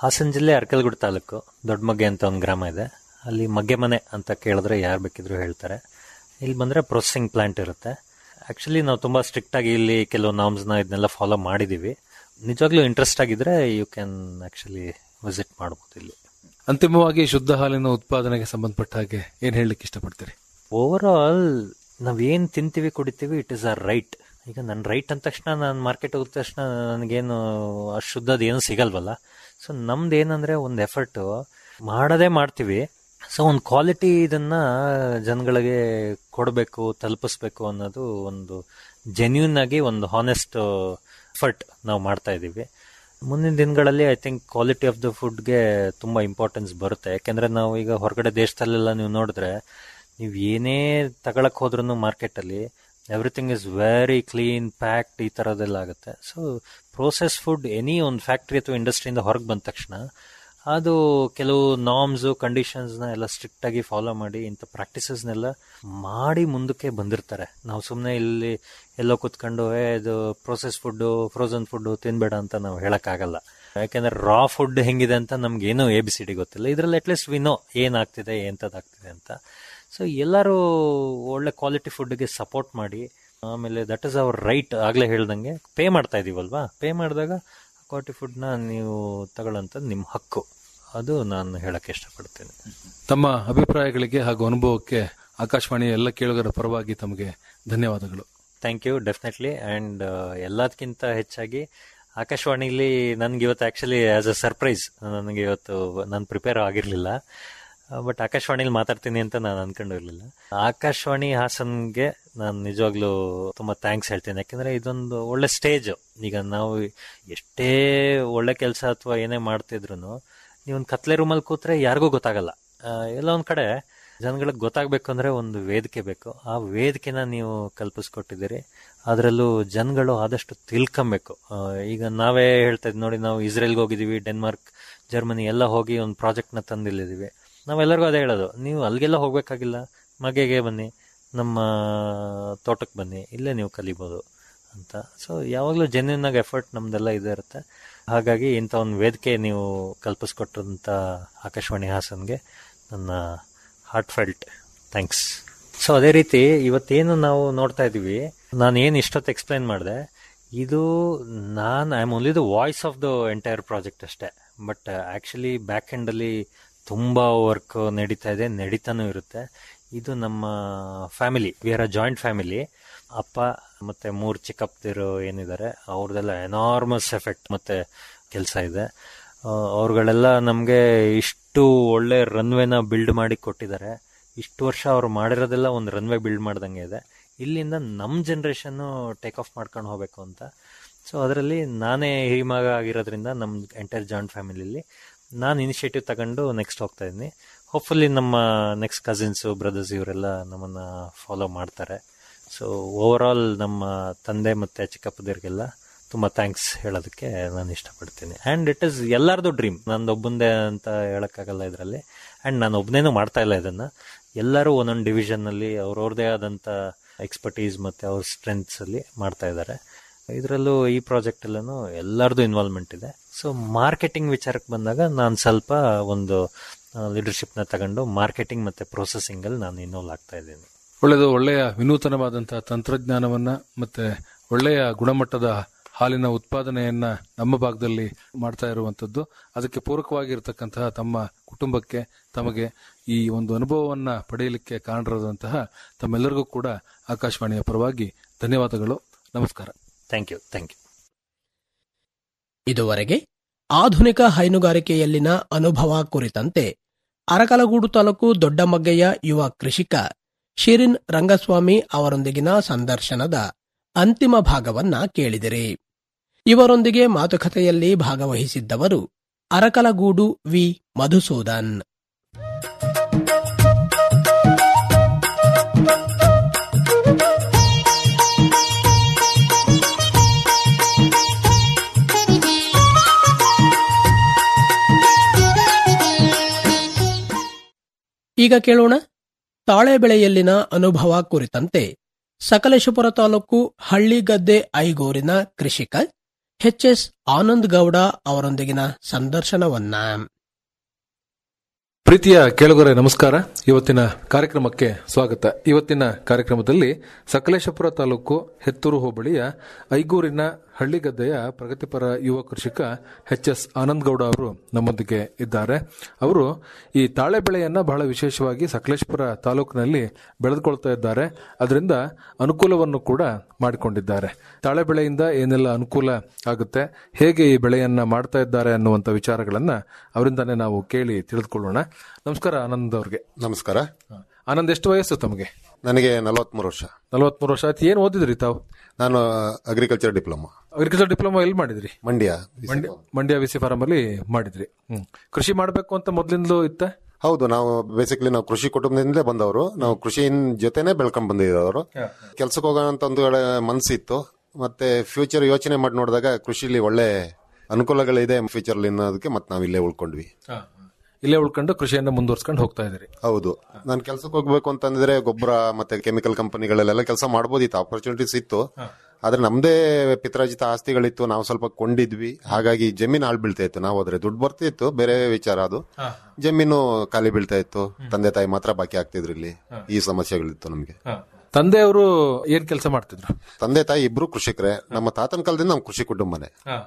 ಹಾಸನ ಜಿಲ್ಲೆ ಅರ್ಕಲ್ಗುಡ್ ತಾಲೂಕು ದೊಡ್ಡ ಮಗ್ಗೆ ಅಂತ ಒಂದು ಗ್ರಾಮ ಇದೆ ಅಲ್ಲಿ ಮಗ್ಗೆ ಮನೆ ಅಂತ ಕೇಳಿದ್ರೆ ಯಾರು ಬೇಕಿದ್ರು ಹೇಳ್ತಾರೆ ಇಲ್ಲಿ ಬಂದರೆ ಪ್ರೊಸೆಸಿಂಗ್ ಪ್ಲಾಂಟ್ ಇರುತ್ತೆ ಆ್ಯಕ್ಚುಲಿ ನಾವು ತುಂಬ ಸ್ಟ್ರಿಕ್ಟ್ ಆಗಿ ಇಲ್ಲಿ ಕೆಲವು ನಾಮ್ಸ್ನ ಇದನ್ನೆಲ್ಲ ಫಾಲೋ ಮಾಡಿದ್ದೀವಿ ನಿಜವಾಗ್ಲೂ ಇಂಟ್ರೆಸ್ಟ್ ಆಗಿದ್ರೆ ಯು ಕ್ಯಾನ್ ಆ್ಯಕ್ಚುಲಿ ವಿಸಿಟ್ ಮಾಡ್ಬೋದು ಇಲ್ಲಿ ಅಂತಿಮವಾಗಿ ಶುದ್ಧ ಹಾಲಿನ ಉತ್ಪಾದನೆಗೆ ಸಂಬಂಧಪಟ್ಟ ಹಾಗೆ ಏನ್ ಹೇಳಲಿಕ್ಕೆ ಇಷ್ಟಪಡ್ತೀರಿ ಓವರ್ ಆಲ್ ನಾವೇನು ತಿಂತೀವಿ ಕುಡಿತೀವಿ ಇಟ್ ಇಸ್ ಅ ರೈಟ್ ಈಗ ನನ್ನ ರೈಟ್ ಅಂದ ತಕ್ಷಣ ನಾನು ಮಾರ್ಕೆಟ್ ಹೋದ ತಕ್ಷಣ ನನಗೇನು ಅಷ್ಟು ಶುದ್ಧದ ಏನು ಸಿಗಲ್ವಲ್ಲ ಸೊ ನಮ್ದು ಏನಂದ್ರೆ ಒಂದು ಎಫರ್ಟು ಮಾಡೋದೇ ಮಾಡ್ತೀವಿ ಸೊ ಒಂದು ಕ್ವಾಲಿಟಿ ಇದನ್ನ ಜನಗಳಿಗೆ ಕೊಡಬೇಕು ತಲುಪಿಸ್ಬೇಕು ಅನ್ನೋದು ಒಂದು ಜೆನ್ಯೂನ್ ಆಗಿ ಒಂದು ಹಾನೆಸ್ಟ್ ಎಫರ್ಟ್ ನಾವು ಮಾಡ್ತಾ ಇದ್ದೀವಿ ಮುಂದಿನ ದಿನಗಳಲ್ಲಿ I think quality of the ಫುಡ್ಗೆ ತುಂಬ ಇಂಪಾರ್ಟೆನ್ಸ್ ಬರುತ್ತೆ ಯಾಕೆಂದ್ರೆ ನಾವು ಈಗ ಹೊರಗಡೆ ದೇಶದಲ್ಲೆಲ್ಲ ನೀವು ನೋಡಿದ್ರೆ ನೀವು ಏನೇ ತಗೊಳಕ್ ಹೋದ್ರೂ ಮಾರ್ಕೆಟಲ್ಲಿ everything is very clean packed ಈ ಥರದ್ದೆಲ್ಲ ಆಗುತ್ತೆ ಸೊ ಪ್ರೋಸೆಸ್ ಫುಡ್ ಎನಿ ಒಂದು ಫ್ಯಾಕ್ಟ್ರಿ ಅಥವಾ ಇಂಡಸ್ಟ್ರಿಯಿಂದ ಹೊರಗೆ ಬಂದ ತಕ್ಷಣ ಅದು ಕೆಲವು ನಾರ್ಮ್ಸು ಕಂಡೀಷನ್ಸ್ನ ಎಲ್ಲ ಸ್ಟ್ರಿಕ್ಟ್ ಆಗಿ ಫಾಲೋ ಮಾಡಿ ಇಂಥ ಪ್ರಾಕ್ಟೀಸಸ್ನೆಲ್ಲ ಮಾಡಿ ಮುಂದಕ್ಕೆ ಬಂದಿರ್ತಾರೆ ನಾವು ಸುಮ್ಮನೆ ಇಲ್ಲಿ ಎಲ್ಲೋ ಕೂತ್ಕೊಂಡು ಏ ಇದು ಪ್ರೊಸೆಸ್ ಫುಡ್ಡು ಫ್ರೋಸನ್ ಫುಡ್ಡು ತಿನ್ಬೇಡ ಅಂತ ನಾವು ಹೇಳಕ್ಕಾಗಲ್ಲ ಯಾಕೆಂದ್ರೆ ರಾ ಫುಡ್ ಹೆಂಗಿದೆ ಅಂತ ನಮ್ಗೆ ಏನೂ ಎ ಬಿ ಸಿ ಡಿ ಗೊತ್ತಿಲ್ಲ ಇದ್ರಲ್ಲಿ ಅಟ್ಲೀಸ್ಟ್ ವಿನೋ ಏನಾಗ್ತಿದೆ ಎಂಥದ್ದಾಗ್ತಿದೆ ಅಂತ ಸೊ ಎಲ್ಲರೂ ಒಳ್ಳೆ ಕ್ವಾಲಿಟಿ ಫುಡ್ಗೆ ಸಪೋರ್ಟ್ ಮಾಡಿ ಆಮೇಲೆ ದಟ್ ಇಸ್ ಅವರ್ ರೈಟ್ ಆಗಲೇ ಹೇಳ್ದಂಗೆ ಪೇ ಮಾಡ್ತಾ ಇದೀವಲ್ವಾ ಪೇ ಮಾಡಿದಾಗ ಕ್ವಾಲಿಟಿ ಫುಡ್ನ ನೀವು ತಗೊಳ್ಳೋಂಥದ್ದು ನಿಮ್ಮ ಹಕ್ಕು ಅದು ನಾನು ಹೇಳಕ್ಕೆ ಇಷ್ಟಪಡ್ತೇನೆ ತಮ್ಮ ಅಭಿಪ್ರಾಯಗಳಿಗೆ ಹಾಗೂ ಅನುಭವಕ್ಕೆ ಆಕಾಶವಾಣಿ ಎಲ್ಲ ಕೇಳುಗರ ಪರವಾಗಿ ತಮಗೆ ಧನ್ಯವಾದಗಳು ಥ್ಯಾಂಕ್ ಯು ಡೆಫಿನೆಟ್ಲಿ ಆ್ಯಂಡ್ ಎಲ್ಲದಕ್ಕಿಂತ ಹೆಚ್ಚಾಗಿ ಆಕಾಶವಾಣಿಲಿ ನನಗೆ ಇವತ್ತು ಆ್ಯಕ್ಚುಲಿ ಆಸ್ ಅ ಸರ್ಪ್ರೈಸ್ ನನಗೆ ಇವತ್ತು ನಾನು ಪ್ರಿಪೇರ್ ಆಗಿರಲಿಲ್ಲ ಬಟ್ ಆಕಾಶವಾಣಿಲಿ ಮಾತಾಡ್ತೀನಿ ಅಂತ ನಾನು ಅನ್ಕೊಂಡಿರ್ಲಿಲ್ಲ ಆಕಾಶವಾಣಿ ಹಾಸನ್ಗೆ ನಾನು ನಿಜವಾಗ್ಲೂ ತುಂಬಾ ಥ್ಯಾಂಕ್ಸ್ ಹೇಳ್ತೀನಿ ಯಾಕೆಂದ್ರೆ ಇದೊಂದು ಒಳ್ಳೆ ಸ್ಟೇಜ್ ಈಗ ನಾವು ಎಷ್ಟೇ ಒಳ್ಳೆ ಕೆಲಸ ಅಥವಾ ಏನೇ ಮಾಡ್ತಿದ್ರು ನೀವೊಂದು ಕತ್ಲೆ ರೂಮಲ್ಲಿ ಕೂತ್ರೆ ಯಾರಿಗೂ ಗೊತ್ತಾಗಲ್ಲ ಆ, ಎಲ್ಲ ಒಂದ್ ಕಡೆ ಜನಗಳಿಗೆ ಗೊತ್ತಾಗ್ಬೇಕು ಅಂದ್ರೆ ಒಂದು ವೇದಿಕೆ ಬೇಕು ಆ ವೇದಿಕೆನ ನೀವು ಕಲ್ಪಿಸ್ಕೊಟ್ಟಿದ್ದೀರಿ ಅದರಲ್ಲೂ ಜನಗಳು ಆದಷ್ಟು ತಿಳ್ಕೊಬೇಕು ಆ, ಈಗ ನಾವೇ ಹೇಳ್ತಾ ಇದ್ ನೋಡಿ ನಾವು ಇಸ್ರೇಲ್ಗೆ ಹೋಗಿದೀವಿ ಡೆನ್ಮಾರ್ಕ್ ಜರ್ಮನಿ ಎಲ್ಲ ಹೋಗಿ ಒಂದು ಪ್ರಾಜೆಕ್ಟ್ನ ತಂದಿಲ್ಲಿದ್ದೀವಿ ನಾವೆಲ್ಲರಿಗೂ ಅದೇ ಹೇಳೋದು ನೀವು ಅಲ್ಲಿಗೆಲ್ಲ ಹೋಗ್ಬೇಕಾಗಿಲ್ಲ ಮಗೆಗೆ ಬನ್ನಿ ನಮ್ಮ ತೋಟಕ್ಕೆ ಬನ್ನಿ ಇಲ್ಲೇ ನೀವು ಕಲಿಬೋದು ಅಂತ ಸೊ ಯಾವಾಗಲೂ ಜೆನ್ಯೂನ್ ಆಗಿ ಎಫರ್ಟ್ ನಮ್ದೆಲ್ಲ ಇದೇ ಇರುತ್ತೆ ಹಾಗಾಗಿ ಇಂಥ ಒಂದು ವೇದಿಕೆ ನೀವು ಕಲ್ಪಿಸ್ಕೊಟ್ಟಂತ ಆಕಾಶವಾಣಿ ಹಾಸನ್ಗೆ ನನ್ನ ಹಾರ್ಟ್ ಫೆಲ್ಟ್ ಥ್ಯಾಂಕ್ಸ್ ಸೊ ಅದೇ ರೀತಿ ಇವತ್ತೇನು ನಾವು ನೋಡ್ತಾ ಇದ್ದೀವಿ ನಾನು ಏನು ಇಷ್ಟೊತ್ತು ಎಕ್ಸ್ಪ್ಲೈನ್ ಮಾಡಿದೆ ಇದು ನಾನು I am only the voice of the entire project ಅಷ್ಟೇ ಬಟ್ ಆ್ಯಕ್ಚುಲಿ ಬ್ಯಾಕ್ ಎಂಡಲ್ಲಿ ತುಂಬ ವರ್ಕ್ ನಡೀತಾ ಇದೆ ನಡೀತಾನೂ ಇರುತ್ತೆ ಇದು ನಮ್ಮ family we are a joint family ಅಪ್ಪ ಮತ್ತೆ ಮೂರು ಚಿಕ್ಕಪ್ಪದಿರು ಏನಿದ್ದಾರೆ ಅವ್ರದ್ದೆಲ್ಲ ಎನಾರ್ಮಸ್ ಎಫೆಕ್ಟ್ ಮತ್ತೆ ಕೆಲಸ ಇದೆ ಆ, ಅವ್ರುಗಳೆಲ್ಲ ನಮಗೆ ಇಷ್ಟು ಒಳ್ಳೆ ರನ್ವೇನ ಬಿಲ್ಡ್ ಮಾಡಿ ಕೊಟ್ಟಿದ್ದಾರೆ ಇಷ್ಟು ವರ್ಷ ಅವ್ರು ಮಾಡಿರೋದೆಲ್ಲ ಒಂದು ರನ್ವೇ ಬಿಲ್ಡ್ ಮಾಡ್ದಂಗೆ ಇದೆ ಇಲ್ಲಿಂದ ನಮ್ಮ ಜನ್ರೇಷನ್ನು ಟೇಕ್ ಆಫ್ ಮಾಡ್ಕೊಂಡು ಹೋಗ್ಬೇಕು ಅಂತ ಸೊ ಅದರಲ್ಲಿ ನಾನೇ ಹಿರಿಮಗ ಆಗಿರೋದ್ರಿಂದ ನಮ್ಮ ಎಂಟೈರ್ ಜಾಯಿಂಟ್ ಫ್ಯಾಮಿಲಿಲಿ ನಾನು ಇನಿಷಿಯೇಟಿವ್ ತಗೊಂಡು ನೆಕ್ಸ್ಟ್ ಹೋಗ್ತಾ ಇದ್ದೀನಿ ಹೋಪ್ಫುಲಿ ನಮ್ಮ ನೆಕ್ಸ್ಟ್ ಕಸಿನ್ಸು ಬ್ರದರ್ಸ್ ಇವರೆಲ್ಲ ನಮ್ಮನ್ನ ಫಾಲೋ ಮಾಡ್ತಾರೆ ಸೊ ಓವರ್ ಆಲ್ ನಮ್ಮ ತಂದೆ ಮತ್ತೆ ಚಿಕ್ಕಪ್ಪದಿರಿಗೆಲ್ಲ ತುಂಬ ಥ್ಯಾಂಕ್ಸ್ ಹೇಳೋದಕ್ಕೆ ನಾನು ಇಷ್ಟಪಡ್ತೀನಿ ಆ್ಯಂಡ್ ಇಟ್ ಇಸ್ ಎಲ್ಲರದು ಡ್ರೀಮ್ ನಂದು ಒಬ್ಬಂದೇ ಅಂತ ಹೇಳೋಕ್ಕಾಗಲ್ಲ ಇದರಲ್ಲಿ ಆ್ಯಂಡ್ ನಾನು ಒಬ್ಬನೇನು ಮಾಡ್ತಾ ಇಲ್ಲ ಇದನ್ನು ಎಲ್ಲರೂ ಒಂದೊಂದು ಡಿವಿಷನ್ನಲ್ಲಿ ಅವ್ರವ್ರದೇ ಆದಂಥ ಎಕ್ಸ್ಪರ್ಟೀಸ್ ಮತ್ತು ಅವ್ರ ಸ್ಟ್ರೆಂತ್ಸಲ್ಲಿ ಮಾಡ್ತಾ ಇದ್ದಾರೆ ಇದರಲ್ಲೂ ಈ ಪ್ರಾಜೆಕ್ಟಲ್ಲೂ ಎಲ್ಲರದು ಇನ್ವಾಲ್ವ್ಮೆಂಟ್ ಇದೆ ಸೊ ಮಾರ್ಕೆಟಿಂಗ್ ವಿಚಾರಕ್ಕೆ ಬಂದಾಗ ನಾನು ಸ್ವಲ್ಪ ಒಂದು ಲೀಡರ್ಶಿಪ್ನ ತಗೊಂಡು ಮಾರ್ಕೆಟಿಂಗ್ ಮತ್ತು ಪ್ರೊಸೆಸಿಂಗಲ್ಲಿ ನಾನು ಇನ್ವಾಲ್ವ್ ಆಗ್ತಾ ಇದ್ದೀನಿ ಒಳ್ಳೆಯದು ಒಳ್ಳೆಯ ವಿನೂತನವಾದಂತಹ ತಂತ್ರಜ್ಞಾನವನ್ನ ಮತ್ತೆ ಒಳ್ಳೆಯ ಗುಣಮಟ್ಟದ ಹಾಲಿನ ಉತ್ಪಾದನೆಯನ್ನ ನಮ್ಮ ಭಾಗದಲ್ಲಿ ಮಾಡ್ತಾ ಇರುವಂತದ್ದು ಅದಕ್ಕೆ ಪೂರಕವಾಗಿರ್ತಕ್ಕಂತಹ ತಮ್ಮ ಕುಟುಂಬಕ್ಕೆ ತಮಗೆ ಈ ಒಂದು ಅನುಭವವನ್ನ ಪಡೆಯಲಿಕ್ಕೆ ಕಾರಣರಾದಂತಹ ತಮ್ಮೆಲ್ಲರಿಗೂ ಕೂಡ ಆಕಾಶವಾಣಿಯ ಪರವಾಗಿ ಧನ್ಯವಾದಗಳು ನಮಸ್ಕಾರ ಥ್ಯಾಂಕ್ ಯು ಥ್ಯಾಂಕ್ ಯು ಇದುವರೆಗೆ ಆಧುನಿಕ ಹೈನುಗಾರಿಕೆಯಲ್ಲಿನ ಅನುಭವ ಕುರಿತಂತೆ ಅರಕಲಗೂಡು ತಾಲೂಕು ದೊಡ್ಡಮಗ್ಗೆಯ ಯುವ ಕೃಷಿಕ ಶಿರಿನ್ ರಂಗಸ್ವಾಮಿ ಅವರೊಂದಿಗಿನ ಸಂದರ್ಶನದ ಅಂತಿಮ ಭಾಗವನ್ನ ಕೇಳಿದಿರಿ ಇವರೊಂದಿಗೆ ಮಾತುಕತೆಯಲ್ಲಿ ಭಾಗವಹಿಸಿದ್ದವರು ಅರಕಲಗೂಡು ವಿ ಮಧುಸೂದನ್ ಈಗ ಕೇಳೋಣ ತಾಳೆ ಬೆಳೆಯಲ್ಲಿನ ಅನುಭವ ಕುರಿತಂತೆ ಸಕಲೇಶಪುರ ತಾಲೂಕು ಹಳ್ಳಿಗದ್ದೆ ಐಗೂರಿನ ಕೃಷಿಕ ಎಚ್ ಎಸ್ ಆನಂದ್ ಗೌಡ ಅವರೊಂದಿಗಿನ ಸಂದರ್ಶನವನ್ನ ಪ್ರೀತಿಯ ಕೇಳುಗರೆ ನಮಸ್ಕಾರ ಇವತ್ತಿನ ಕಾರ್ಯಕ್ರಮಕ್ಕೆ ಸ್ವಾಗತ ಇವತ್ತಿನ ಕಾರ್ಯಕ್ರಮದಲ್ಲಿ ಸಕಲೇಶಪುರ ತಾಲೂಕು ಹೆತ್ತೂರು ಹೋಬಳಿಯ ಐಗೂರಿನ ಹಳ್ಳಿಗದ್ದೆಯ ಪ್ರಗತಿಪರ ಯುವ ಕೃಷಿಕ ಎಚ್ ಎಸ್ ಆನಂದ್ ಗೌಡ ಅವರು ನಮ್ಮೊಂದಿಗೆ ಇದ್ದಾರೆ ಅವರು ಈ ತಾಳೆ ಬೆಳೆಯನ್ನ ಬಹಳ ವಿಶೇಷವಾಗಿ ಸಕಲೇಶಪುರ ತಾಲೂಕಿನಲ್ಲಿ ಬೆಳೆದುಕೊಳ್ತಾ ಇದ್ದಾರೆ ಅದರಿಂದ ಅನುಕೂಲವನ್ನು ಕೂಡ ಮಾಡಿಕೊಂಡಿದ್ದಾರೆ ತಾಳೆ ಬೆಳೆಯಿಂದ ಏನೆಲ್ಲ ಅನುಕೂಲ ಆಗುತ್ತೆ ಹೇಗೆ ಈ ಬೆಳೆಯನ್ನ ಮಾಡ್ತಾ ಇದ್ದಾರೆ ಅನ್ನುವಂಥ ವಿಚಾರಗಳನ್ನ ಅವರಿಂದಾನೇ ನಾವು ಕೇಳಿ ತಿಳಿದುಕೊಳ್ಳೋಣ ನಮಸ್ಕಾರ ಆನಂದ್ ಅವ್ರಿಗೆ ನಮಸ್ಕಾರ ಆನಂದ್ ಎಷ್ಟು ವಯಸ್ಸು ತಮಗೆ ನನಗೆ ನಲವತ್ಮೂರು ವರ್ಷ ನಲವತ್ಮೂರು ವರ್ಷ ಆಯ್ತು ಏನ್ ಓದಿದ್ರಿ ತಾವು ನಾನು ಅಗ್ರಿಕಲ್ಚರ್ ಡಿಪ್ಲೊಮಾ ಅಗ್ರಿಕಲ್ಚರ್ ಡಿಪ್ಲೊಮಾ ಎಲ್ಲಿ ಮಾಡಿದ್ರಿ Mandya Mandya Mandya V C farm ಅಲ್ಲಿ ಮಾಡಿದ್ರಿ ಹ್ಮ್ ಕೃಷಿ ಮಾಡ್ಬೇಕು ಅಂತ ಮೊದ್ಲಿಂದಲೂ ಇತ್ತ ಹೌದು ನಾವು ಬೇಸಿಕಲಿ ನಾವು ಕೃಷಿ ಕುಟುಂಬದಿಂದಲೇ ಬಂದವರು ನಾವು ಕೃಷಿ ಜೊತೆನೆ ಬೆಳ್ಕೊಂಡ್ ಬಂದಿರೋರು ಕೆಲ್ಸಕ್ಕೆ ಹೋಗೋಣ ಅಂತ ಒಂದು ವೇಳೆ ಮನ್ಸಿತ್ತು ಮತ್ತೆ ಫ್ಯೂಚರ್ ಯೋಚನೆ ಮಾಡಿ ನೋಡಿದಾಗ ಕೃಷಿಲಿ ಒಳ್ಳೆ ಅನುಕೂಲಗಳಿದೆ ಫ್ಯೂಚರ್ ಅನ್ನೋದಕ್ಕೆ ಮತ್ತೆ ನಾವು ಇಲ್ಲೇ ಉಳ್ಕೊಂಡ್ವಿ ಇಲ್ಲೇ ಉಳ್ಕೊಂಡು ಕೃಷಿಯನ್ನ ಮುಂದುವರ್ಸ್ಕೊಂಡು ಹೋಗ್ತಾ ಇದ್ರಿ ಹೌದು ನಾನು ಕೆಲ್ಸಕ್ಕೆ ಹೋಗ್ಬೇಕು ಅಂತಂದ್ರೆ ಗೊಬ್ಬರ ಮತ್ತೆ ಕೆಮಿಕಲ್ ಕಂಪನಿಗಳಲ್ಲೆಲ್ಲ ಕೆಲಸ ಮಾಡ್ಬೋದಿತ್ತು ಆಪರ್ಚುನಿಟೀಸ್ ಇತ್ತು ಆದ್ರೆ ನಮ್ದೇ ಪಿತ್ರಾಜಿತ ಆಸ್ತಿಗಳಿತ್ತು ನಾವು ಸ್ವಲ್ಪ ಕೊಂಡಿದ್ವಿ ಹಾಗಾಗಿ ಜಮೀನು ಹಾಳು ಬೀಳ್ತಾ ಇತ್ತು ನಾವು ಹೋದ್ರೆ ದುಡ್ಡು ಬರ್ತಿತ್ತು ಬೇರೆ ವಿಚಾರ ಅದು ಜಮೀನು ಖಾಲಿ ಬೀಳ್ತಾ ಇತ್ತು ತಂದೆ ತಾಯಿ ಮಾತ್ರ ಬಾಕಿ ಆಗ್ತಿದ್ರು ಇಲ್ಲಿ ಈ ಸಮಸ್ಯೆಗಳಿತ್ತು ನಮ್ಗೆ ತಂದೆಯವರು ಏನ್ ಕೆಲಸ ಮಾಡ್ತಿದ್ರು ತಂದೆ ತಾಯಿ ಇಬ್ರು ಕೃಷಿಕರೇ ನಮ್ಮ ತಾತನ ಕಾಲದಿಂದ ನಾವು ಕೃಷಿ ಕುಟುಂಬನೇ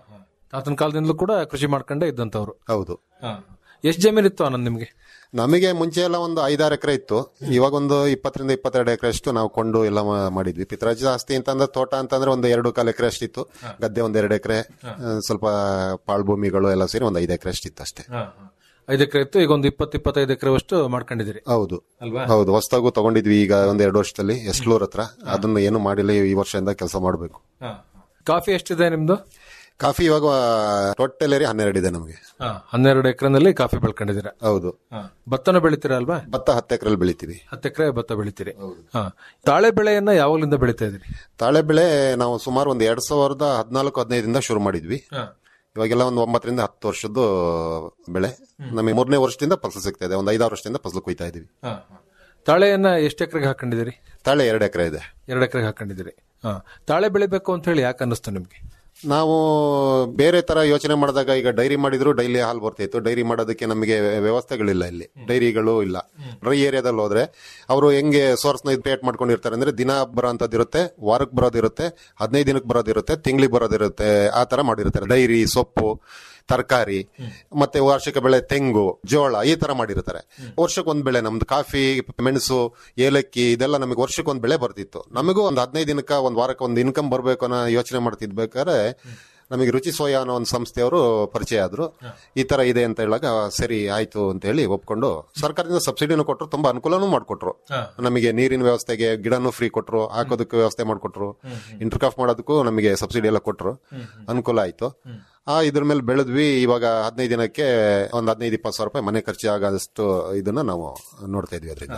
ತಾತನ ಕಾಲದಿಂದಲೂ ಕೂಡ ಕೃಷಿ ಮಾಡ್ಕೊಂಡೇ ಇದ್ದಂತವ್ರು ಹೌದು ಎಷ್ಟು ಜಮೀನ್ ಇತ್ತು ಆನಂದ್ ನಿಮ್ಗೆ ನಮಗೆ ಮುಂಚೆ ಎಲ್ಲ ಒಂದು ಐದಾರು ಎಕರೆ ಇತ್ತು ಇವಾಗ ಒಂದು ಇಪ್ಪತ್ತರಿಂದ ಇಪ್ಪತ್ತೆರಡು ಎಕರೆ ಅಷ್ಟು ನಾವು ಕೊಂಡು ಎಲ್ಲ ಮಾ- ಮಾಡಿದ್ವಿ ಪಿತ್ರಾಜಿ ಆಸ್ತಿ ಅಂತಂದ್ರೆ ತೋಟ ಅಂತಂದ್ರೆ ಒಂದು ಎರಡು ಕಾಲು ಎಕರೆ ಅಷ್ಟಿತ್ತು ಗದ್ದೆ ಒಂದ್ ಎರಡು ಎಕರೆ ಸ್ವಲ್ಪ ಪಾಳ್ಭೂಮಿಗಳು ಎಲ್ಲ ಸೇರಿ ಒಂದು ಐದು ಎಕರೆ ಅಷ್ಟಿತ್ತು ಅಷ್ಟೇ ಐದು ಎಕರೆ ಇತ್ತು ಈಗ ಒಂದು ಇಪ್ಪತ್ತು ಇಪ್ಪತ್ತೈದು ಎಕರೆ ಅಷ್ಟು ಮಾಡ್ಕೊಂಡಿದ್ದೀರಿ ಹೌದು ಅಲ್ವಾ ಹೌದು ಹೊಸದಾಗೂ ತಗೊಂಡಿದ್ವಿ ಈಗ ಒಂದ್ ಎರಡು ವರ್ಷದಲ್ಲಿ ಎಸ್ಲೂರ್ ಹತ್ರ ಅದನ್ನ ಏನು ಮಾಡಿಲ್ಲ ಈ ವರ್ಷದಿಂದ ಕೆಲಸ ಮಾಡಬೇಕು ಕಾಫಿ ಎಷ್ಟಿದೆ ನಿಮ್ದು ಕಾಫಿ ಇವಾಗ ಟೋಟಲ್ ಏರಿ ಹನ್ನೆರಡು ಇದೆ ನಮಗೆ ಹನ್ನೆರಡು ಎಕರೆನಲ್ಲಿ ಕಾಫಿ ಬೆಳ್ಕೊಂಡಿದ್ದೀರಾ ಹೌದು ಭತ್ತನ ಬೆಳಿತೀರಾ ಅಲ್ವಾ ಭತ್ತ ಹತ್ತು ಎಕರೆಲ್ಲಿ ಬೆಳಿತೀವಿ ಹತ್ತು ಎಕರೆ ಭತ್ತ ಬೆಳಿತೀರಿ ಹಾ ತಾಳೆ ಬೆಳೆಯನ್ನ ಯಾವಾಗಲಿಂದ ಬೆಳಿತಾ ಇದ್ರಿ ತಾಳೆ ಬೆಳೆ ನಾವು ಸುಮಾರು ಒಂದು ಎರಡ್ ಸಾವಿರದ ಹದಿನಾಲ್ಕು ಹದಿನೈದರಿಂದ ಶುರು ಮಾಡಿದ್ವಿ ಇವಾಗೆಲ್ಲ ಒಂದು ಒಂಬತ್ತರಿಂದ ಹತ್ತು ವರ್ಷದ್ದು ಬೆಳೆ ನಮಗೆ ಮೂರನೇ ವರ್ಷದಿಂದ ಫಸಲು ಸಿಗ್ತಾ ಇದೆ ಒಂದು ಐದಾರು ವರ್ಷದಿಂದ ಫಸಲು ಕೊಯ್ತಾ ಇದೀವಿ ತಾಳೆಯನ್ನ ಎಷ್ಟು ಎಕರೆಗೆ ಹಾಕೊಂಡಿದ್ದೀರಿ ತಾಳೆ ಎರಡು ಎಕರೆ ಇದೆ ಎರಡು ಎಕರೆಗೆ ಹಾಕೊಂಡಿದ್ದೀರಿ ಹಾ ತಾಳೆ ಬೆಳಿಬೇಕು ಅಂತ ಹೇಳಿ ಯಾಕೆ ಅನ್ನಿಸ್ತು ನಿಮ್ಗೆ ನಾವು ಬೇರೆ ತರ ಯೋಚನೆ ಮಾಡಿದಾಗ ಈಗ ಡೈರಿ ಮಾಡಿದ್ರು ಡೈಲಿ ಹಾಲು ಬರ್ತಿತ್ತು ಡೈರಿ ಮಾಡೋದಕ್ಕೆ ನಮಗೆ ವ್ಯವಸ್ಥೆಗಳಿಲ್ಲ ಇಲ್ಲಿ ಡೈರಿಗಳು ಇಲ್ಲ ಡ್ರೈ ಏರಿಯಾದಲ್ಲಿ ಹೋದ್ರೆ ಅವರು ಹೆಂಗೆ ಸೋರ್ಸ್ ನ ಪೇಟ್ ಮಾಡ್ಕೊಂಡಿರ್ತಾರೆ ಅಂದ್ರೆ ದಿನ ಬರೋ ಇರುತ್ತೆ ವಾರಕ್ಕೆ ಬರೋದಿರುತ್ತೆ ಹದಿನೈದು ದಿನಕ್ಕೆ ಬರೋದಿರುತ್ತೆ ತಿಂಗಳಿಗೆ ಬರೋದಿರುತ್ತೆ ಆ ತರ ಮಾಡಿರ್ತಾರೆ ಡೈರಿ ಸೊಪ್ಪು ತರಕಾರಿ ಮತ್ತೆ ವಾರ್ಷಿಕ ಬೆಳೆ ತೆಂಗು ಜೋಳ ಈ ತರ ಮಾಡಿರ್ತಾರೆ ವರ್ಷಕ್ಕೆ ಒಂದ್ ಬೆಳೆ ನಮ್ದು ಕಾಫಿ ಮೆಣಸು ಏಲಕ್ಕಿ ಇದೆಲ್ಲ ನಮಗೆ ವರ್ಷಕ್ಕೆ ಒಂದ್ ಬೆಳೆ ಬರ್ತಿತ್ತು ನಮಗೂ ಒಂದ್ ಹದಿನೈದು ದಿನಕ್ಕ ಒಂದ್ ವಾರಕ್ಕೆ ಒಂದು ಇನ್ಕಮ್ ಬರ್ಬೇಕು ಅನ್ನೋ ಯೋಚನೆ ಮಾಡ್ತಿದ್ಬೇಕಾದ್ರೆ ನಮಗೆ ರುಚಿ ಸೋಯಾ ಅನ್ನೋ ಒಂದು ಸಂಸ್ಥೆಯವರು ಪರಿಚಯ ಆದ್ರು ಈ ತರ ಇದೆ ಅಂತ ಹೇಳಾಗ ಸರಿ ಆಯ್ತು ಅಂತ ಹೇಳಿ ಒಪ್ಕೊಂಡು ಸರ್ಕಾರದಿಂದ ಸಬ್ಸಿಡಿನೂ ಕೊಟ್ಟರು ತುಂಬಾ ಅನುಕೂಲನೂ ಮಾಡ್ಕೊಟ್ರು ನಮಗೆ ನೀರಿನ ವ್ಯವಸ್ಥೆಗೆ ಗಿಡನೂ ಫ್ರೀ ಕೊಟ್ರು ಹಾಕೋದಕ್ಕೆ ವ್ಯವಸ್ಥೆ ಮಾಡ್ಕೊಟ್ರು ಇಂಟರ್ಕಾಫ್ ಮಾಡೋದಕ್ಕೂ ನಮಗೆ ಸಬ್ಸಿಡಿ ಎಲ್ಲ ಕೊಟ್ರು ಅನುಕೂಲ ಆಯ್ತು ಆ ಇದ್ರ ಮೇಲೆ ಬೆಳೆದ್ವಿ ಇವಾಗ ಹದಿನೈದು ದಿನಕ್ಕೆ ಒಂದ್ ಹದಿನೈದು ಇಪ್ಪತ್ತು ಸಾವಿರ ರೂಪಾಯಿ ಮನೆ ಖರ್ಚು ಆಗೋದಷ್ಟು ಇದನ್ನ ನಾವು ನೋಡ್ತಾ ಇದ್ವಿ ಅದರಿಂದ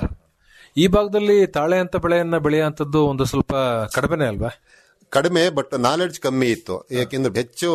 ಈ ಭಾಗದಲ್ಲಿ ತಾಳೆ ಅಂತ ಬೆಳೆಯನ್ನ ಬೆಳೆಯುವಂತದ್ದು ಒಂದು ಸ್ವಲ್ಪ ಕಡಿಮೆನೆ ಅಲ್ವಾ ಕಡಿಮೆ ಬಟ್ ನಾಲೆಡ್ಜ್ ಕಮ್ಮಿ ಇತ್ತು ಯಾಕೆಂದ್ರೆ ಹೆಚ್ಚು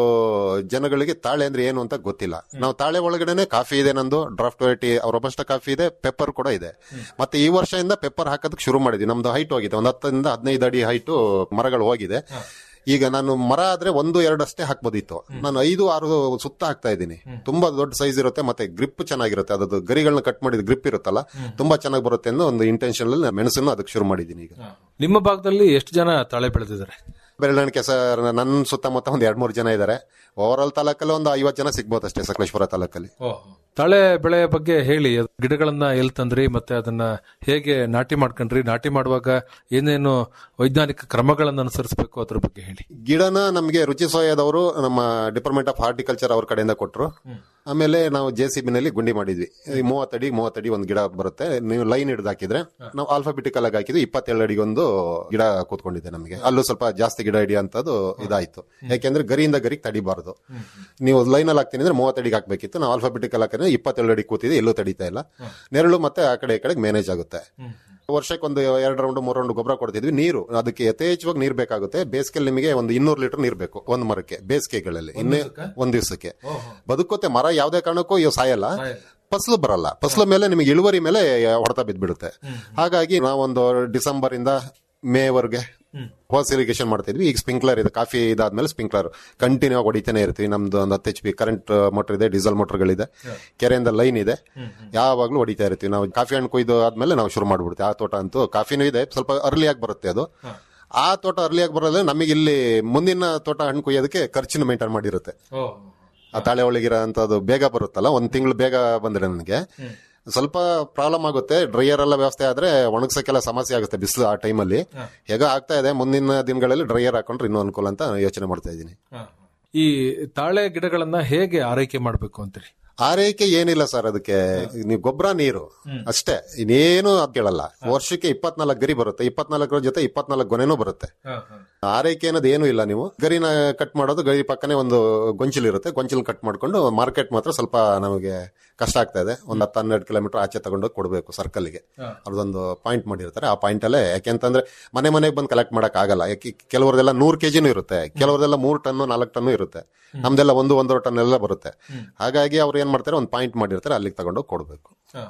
ಜನಗಳಿಗೆ ತಾಳೆ ಅಂದ್ರೆ ಏನು ಅಂತ ಗೊತ್ತಿಲ್ಲ ನಾವು ತಾಳೆ ಒಳಗಡೆನೆ ಕಾಫಿ ಇದೆ ನಂದು ಡ್ರಾಫ್ಟ್ ವೆರೈಟಿ ರೊಬಸ್ಟ ಕಾಫಿ ಇದೆ ಪೆಪ್ಪರ್ ಕೂಡ ಇದೆ ಮತ್ತೆ ಈ ವರ್ಷದಿಂದ ಪೆಪ್ಪರ್ ಹಾಕೋದಕ್ಕೆ ಶುರು ಮಾಡಿದ್ವಿ ನಮ್ದು ಹೈಟ್ ಹೋಗಿದೆ ಒಂದು ಹತ್ತರಿಂದ ಹದಿನೈದು ಅಡಿ ಹೈಟು ಮರಗಳು ಹೋಗಿದೆ ಈಗ ನಾನು ಮರ ಆದ್ರೆ ಒಂದು ಎರಡು ಅಷ್ಟೇ ಹಾಕ್ಬೋದಿತ್ತು ನಾನು ಐದು ಆರು ಸುತ್ತ ಹಾಕ್ತಾ ಇದ್ದೀನಿ ತುಂಬಾ ದೊಡ್ಡ ಸೈಜ್ ಇರುತ್ತೆ ಮತ್ತೆ ಗ್ರಿಪ್ ಚೆನ್ನಾಗಿರುತ್ತೆ ಅದ್ರದ್ದು ಗರಿಗಳನ್ನ ಕಟ್ ಮಾಡಿದ ಗ್ರಿಪ್ ಇರುತ್ತಲ್ಲ ತುಂಬಾ ಚೆನ್ನಾಗಿ ಬರುತ್ತೆ ಅನ್ನೋ ಒಂದು ಇಂಟೆನ್ಷನ್ ಅಲ್ಲಿ ಮೆಣಸನ್ನು ಅದಕ್ಕೆ ಶುರು ಮಾಡಿದ್ದೀನಿ ಈಗ ನಿಮ್ಮ ಭಾಗದಲ್ಲಿ ಎಷ್ಟು ಜನ ತಾಳೆ ಬೆಳೆದಿದ್ದಾರೆ ಬೆರಳಿಕೆ ಸರ್ ನನ್ನ ಸುತ್ತಮುತ್ತ ಒಂದು ಎರಡ್ ಮೂರು ಜನ ಇದ್ದಾರೆ ಓವರ್ ಆಲ್ ತಾಲೂಕಲ್ಲಿ ಒಂದು ಐವತ್ತು ಜನ ಸಿಗ್ಬೋದು ಅಷ್ಟೇ ಸಕಲೇಶ್ವರ ತಾಲೂಕಲ್ಲಿ ತಾಳೆ ಬೆಳೆಯ ಬಗ್ಗೆ ಹೇಳಿ ಅದ್ ಗಿಡಗಳನ್ನ ಎಲ್ಲಿ ತಂದ್ರಿ ಮತ್ತೆ ಅದನ್ನ ಹೇಗೆ ನಾಟಿ ಮಾಡ್ಕೊಂಡ್ರಿ ನಾಟಿ ಮಾಡುವಾಗ ಏನೇನು ವೈಜ್ಞಾನಿಕ ಕ್ರಮಗಳನ್ನು ಅನುಸರಿಸಬೇಕು ಅದ್ರ ಬಗ್ಗೆ ಹೇಳಿ ಗಿಡನ ನಮಗೆ ರುಚಿ ಸೋಯದವರು ನಮ್ಮ ಡಿಪಾರ್ಟ್ಮೆಂಟ್ ಆಫ್ ಹಾರ್ಟಿಕಲ್ಚರ್ ಅವ್ರ ಕಡೆಯಿಂದ ಕೊಟ್ಟರು ಆಮೇಲೆ ನಾವು ಜೆ ಸಿ ಬಿನಲ್ಲಿ ಗುಂಡಿ ಮಾಡಿದ್ವಿ ಈ ಮೂವತ್ತಡಿ ಮೂವತ್ತಡಿ ಒಂದು ಗಿಡ ಬರುತ್ತೆ ನೀವು ಲೈನ್ ಹಿಡಿದು ಹಾಕಿದ್ರೆ ನಾವು ಆಲ್ಫಾಬಿಟಿಕಲ್ ಆಗಿ ಹಾಕಿದ್ವಿ ಇಪ್ಪತ್ತೇಳು ಅಡಿಗೆ ಒಂದು ಗಿಡ ಕೂತ್ಕೊಂಡಿದೆ ನಮಗೆ ಅಲ್ಲೂ ಸ್ವಲ್ಪ ಜಾಸ್ತಿ ಗಿಡ ಹಿಡಿಯೋಂಥದ್ದು ಇದಾಯ್ತು ಯಾಕೆಂದ್ರೆ ಗರಿಯಿಂದ ಗರಿಗೆ ತಡಿಬಾರ್ದು ನೀವು ಲೈನ್ ಅಲ್ಲಿ ಹಾಕ್ತೀನಿ ಅಂದ್ರೆ ಮೂವತ್ತಡಿಗೆ ಹಾಕ್ಬೇಕಿತ್ತು ನಾವು ಆಲ್ಫಾಬಿಟಿಕಲ್ ಹಾಕಿದ್ರೆ ಇಪ್ಪತ್ತೇಳು ಅಡಿ ಕೂತಿದೆ ಎಲ್ಲೂ ತಡೀತಾ ಇಲ್ಲ ನೆರಳು ಮತ್ತೆ ಆ ಕಡೆ ಈ ಕಡೆಗೆ ಮ್ಯಾನೇಜ್ ಆಗುತ್ತೆ ವರ್ಷಕ್ಕೆ ಒಂದು ಎರಡು ರೌಂಡ್ ಮೂರು ರೌಂಡ್ ಗೊಬ್ಬರ ಕೊಡ್ತಿದ್ವಿ ನೀರು ಅದಕ್ಕೆ ಯಥೇಚ್ಛವಾಗಿ ನೀರು ಬೇಕಾಗುತ್ತೆ ಬೇಸಿಗೆಯಲ್ಲಿ ನಿಮಗೆ ಒಂದು ಇನ್ನೂರು ಲೀಟರ್ ನೀರು ಬೇಕು ಒಂದು ಮರಕ್ಕೆ ಬೇಸಿಗೆಗಳಲ್ಲಿ ಇನ್ನೇ ಒಂದ್ ದಿವಸಕ್ಕೆ ಬದುಕುತ್ತೆ ಮರ ಯಾವುದೇ ಕಾರಣಕ್ಕೂ ಇವು ಸಾಯಲ್ಲ ಫಸಲು ಬರಲ್ಲ ಫಸಲು ಮೇಲೆ ನಿಮಗೆ ಇಳುವರಿ ಮೇಲೆ ಹೊಡೆತ ಬಿದ್ದ್ಬಿಡುತ್ತೆ ಹಾಗಾಗಿ ನಾವೊಂದು ಡಿಸೆಂಬರ್ ಇಂದ ಮೇವರೆಗೆ ಹೋಸ್ ಇರಿಗೇಷನ್ ಮಾಡ್ತಿದ್ವಿ ಈಗ ಸ್ಪ್ರಿಂಕ್ಲರ್ ಇದೆ ಕಾಫಿ ಇದಾದ್ಮೇಲೆ ಸ್ಪ್ರಿಂಕ್ಲರ್ ಕಂಟಿನ್ಯೂ ಆಗಿ ಹೊಡಿತಾನೆ ಇರ್ತೀವಿ ನಮ್ದು ಒಂದು ಹತ್ತು ಎಚ್ ಪಿ ಕರೆಂಟ್ ಮೋಟರ್ ಇದೆ ಡೀಸೆಲ್ ಮೋಟರ್ಗಳಿದೆ ಕೆರೆಯಿಂದ ಲೈನ್ ಇದೆ ಯಾವಾಗ್ಲೂ ಹೊಡಿತಾ ಇರ್ತೀವಿ ನಾವು ಕಾಫಿ ಹಣ್ಣು ಕೊಯ್ದು ಆದ್ಮೇಲೆ ನಾವು ಶುರು ಮಾಡ್ಬಿಡ್ತೀವಿ ಆ ತೋಟ ಅಂತೂ ಕಾಫಿನೂ ಇದೆ ಸ್ವಲ್ಪ ಅರ್ಲಿ ಆಗಿ ಬರುತ್ತೆ ಅದು ಆ ತೋಟ ಅರ್ಲಿ ಆಗಿ ಬರೋದ್ರೆ ನಮಗೆ ಇಲ್ಲಿ ಮುಂದಿನ ತೋಟ ಹಣ್ಣು ಕೊಯ್ಯೋದಕ್ಕೆ ಖರ್ಚಿನ ಮೇಂಟೈನ್ ಮಾಡಿರುತ್ತೆ ಆ ತಾಳೆ ಒಳಗಿರೋ ಅಂತದ್ದು ಬೇಗ ಬರುತ್ತಲ್ಲ ಒಂದ್ ತಿಂಗಳು ಬೇಗ ಬಂದ್ರೆ ನನಗೆ ಸ್ವಲ್ಪ ಪ್ರಾಬ್ಲಮ್ ಆಗುತ್ತೆ ಡ್ರೈಯರ್ ಎಲ್ಲ ವ್ಯವಸ್ಥೆ ಆದ್ರೆ ಒಣಗ್ಸಕ್ಕೆಲ್ಲ ಸಮಸ್ಯೆ ಆಗುತ್ತೆ ಬಿಸಿಲು ಆ ಟೈಮಲ್ಲಿ ಹೇಗ ಆಗ್ತಾ ಇದೆ ಮುಂದಿನ ದಿನಗಳಲ್ಲಿ ಡ್ರೈಯರ್ ಹಾಕೊಂಡ್ರೆ ಇನ್ನೂ ಅನುಕೂಲ ಅಂತ ಯೋಚನೆ ಮಾಡ್ತಾ ಇದ್ದೀನಿ ಈ ತಾಳೆ ಗಿಡಗಳನ್ನ ಹೇಗೆ ಆರೈಕೆ ಮಾಡಬೇಕು ಅಂತೀರಿ ಆರೈಕೆ ಏನಿಲ್ಲ ಸರ್ ಅದಕ್ಕೆ ನೀವು ಗೊಬ್ಬರ ನೀರು ಅಷ್ಟೇ ಇನ್ನೇನು ಅದ್ ಕೇಳಲ್ಲ ವರ್ಷಕ್ಕೆ ಇಪ್ಪತ್ನಾಲ್ಕು ಗರಿ ಬರುತ್ತೆ ಇಪ್ಪತ್ನಾಲ್ಕರ ಜೊತೆ ಇಪ್ಪತ್ನಾಲ್ಕು ಗೊನೆನೂ ಬರುತ್ತೆ ಆರೈಕೆ ಅನ್ನೋದು ಏನೂ ಇಲ್ಲ ನೀವು ಗರಿನ ಕಟ್ ಮಾಡೋದು ಗರಿ ಪಕ್ಕನೆ ಒಂದು ಗೊಂಚಲು ಇರುತ್ತೆ ಗೊಂಚಲು ಕಟ್ ಮಾಡ್ಕೊಂಡು ಮಾರ್ಕೆಟ್ ಮಾತ್ರ ಸ್ವಲ್ಪ ನಮಗೆ ಕಷ್ಟ ಆಗ್ತಾ ಇದೆ ಒಂದು ಹತ್ತು ಹನ್ನೆರಡು ಕಿಲೋಮೀಟರ್ ಆಚೆ ತಗೊಂಡೋಗಿ ಕೊಡಬೇಕು ಸರ್ಕಲ್ಗೆ ಅವ್ರದೊಂದು ಪಾಯಿಂಟ್ ಮಾಡಿರ್ತಾರೆ ಆ ಪಾಯಿಂಟ್ ಅಲ್ಲೇ ಯಾಕೆಂತಂದ್ರೆ ಮನೆ ಮನೆಗೆ ಬಂದು ಕಲೆಕ್ಟ್ ಮಾಡಕ್ ಆಗಲ್ಲ ಯಾಕೆ ಕೆಲವ್ರದೆಲ್ಲ ನೂರು ಕೆಜಿನೂ ಇರುತ್ತೆ ಕೆಲವ್ರದೆಲ್ಲ ಮೂರು ಟನ್ನು ನಾಲ್ಕು ಟನ್ನು ಇರುತ್ತೆ ನಮ್ದೆಲ್ಲ ಒಂದು ಒಂದೂವರೆ ಟನ್ ಎಲ್ಲ ಬರುತ್ತೆ ಹಾಗಾಗಿ ಅವ್ರು ಏನ್ ಮಾಡ್ತಾರೆ ಒಂದು ಪಾಯಿಂಟ್ ಮಾಡಿರ್ತಾರೆ ಅಲ್ಲಿಗೆ ತಗೊಂಡೋಗಿ ಕೊಡಬೇಕು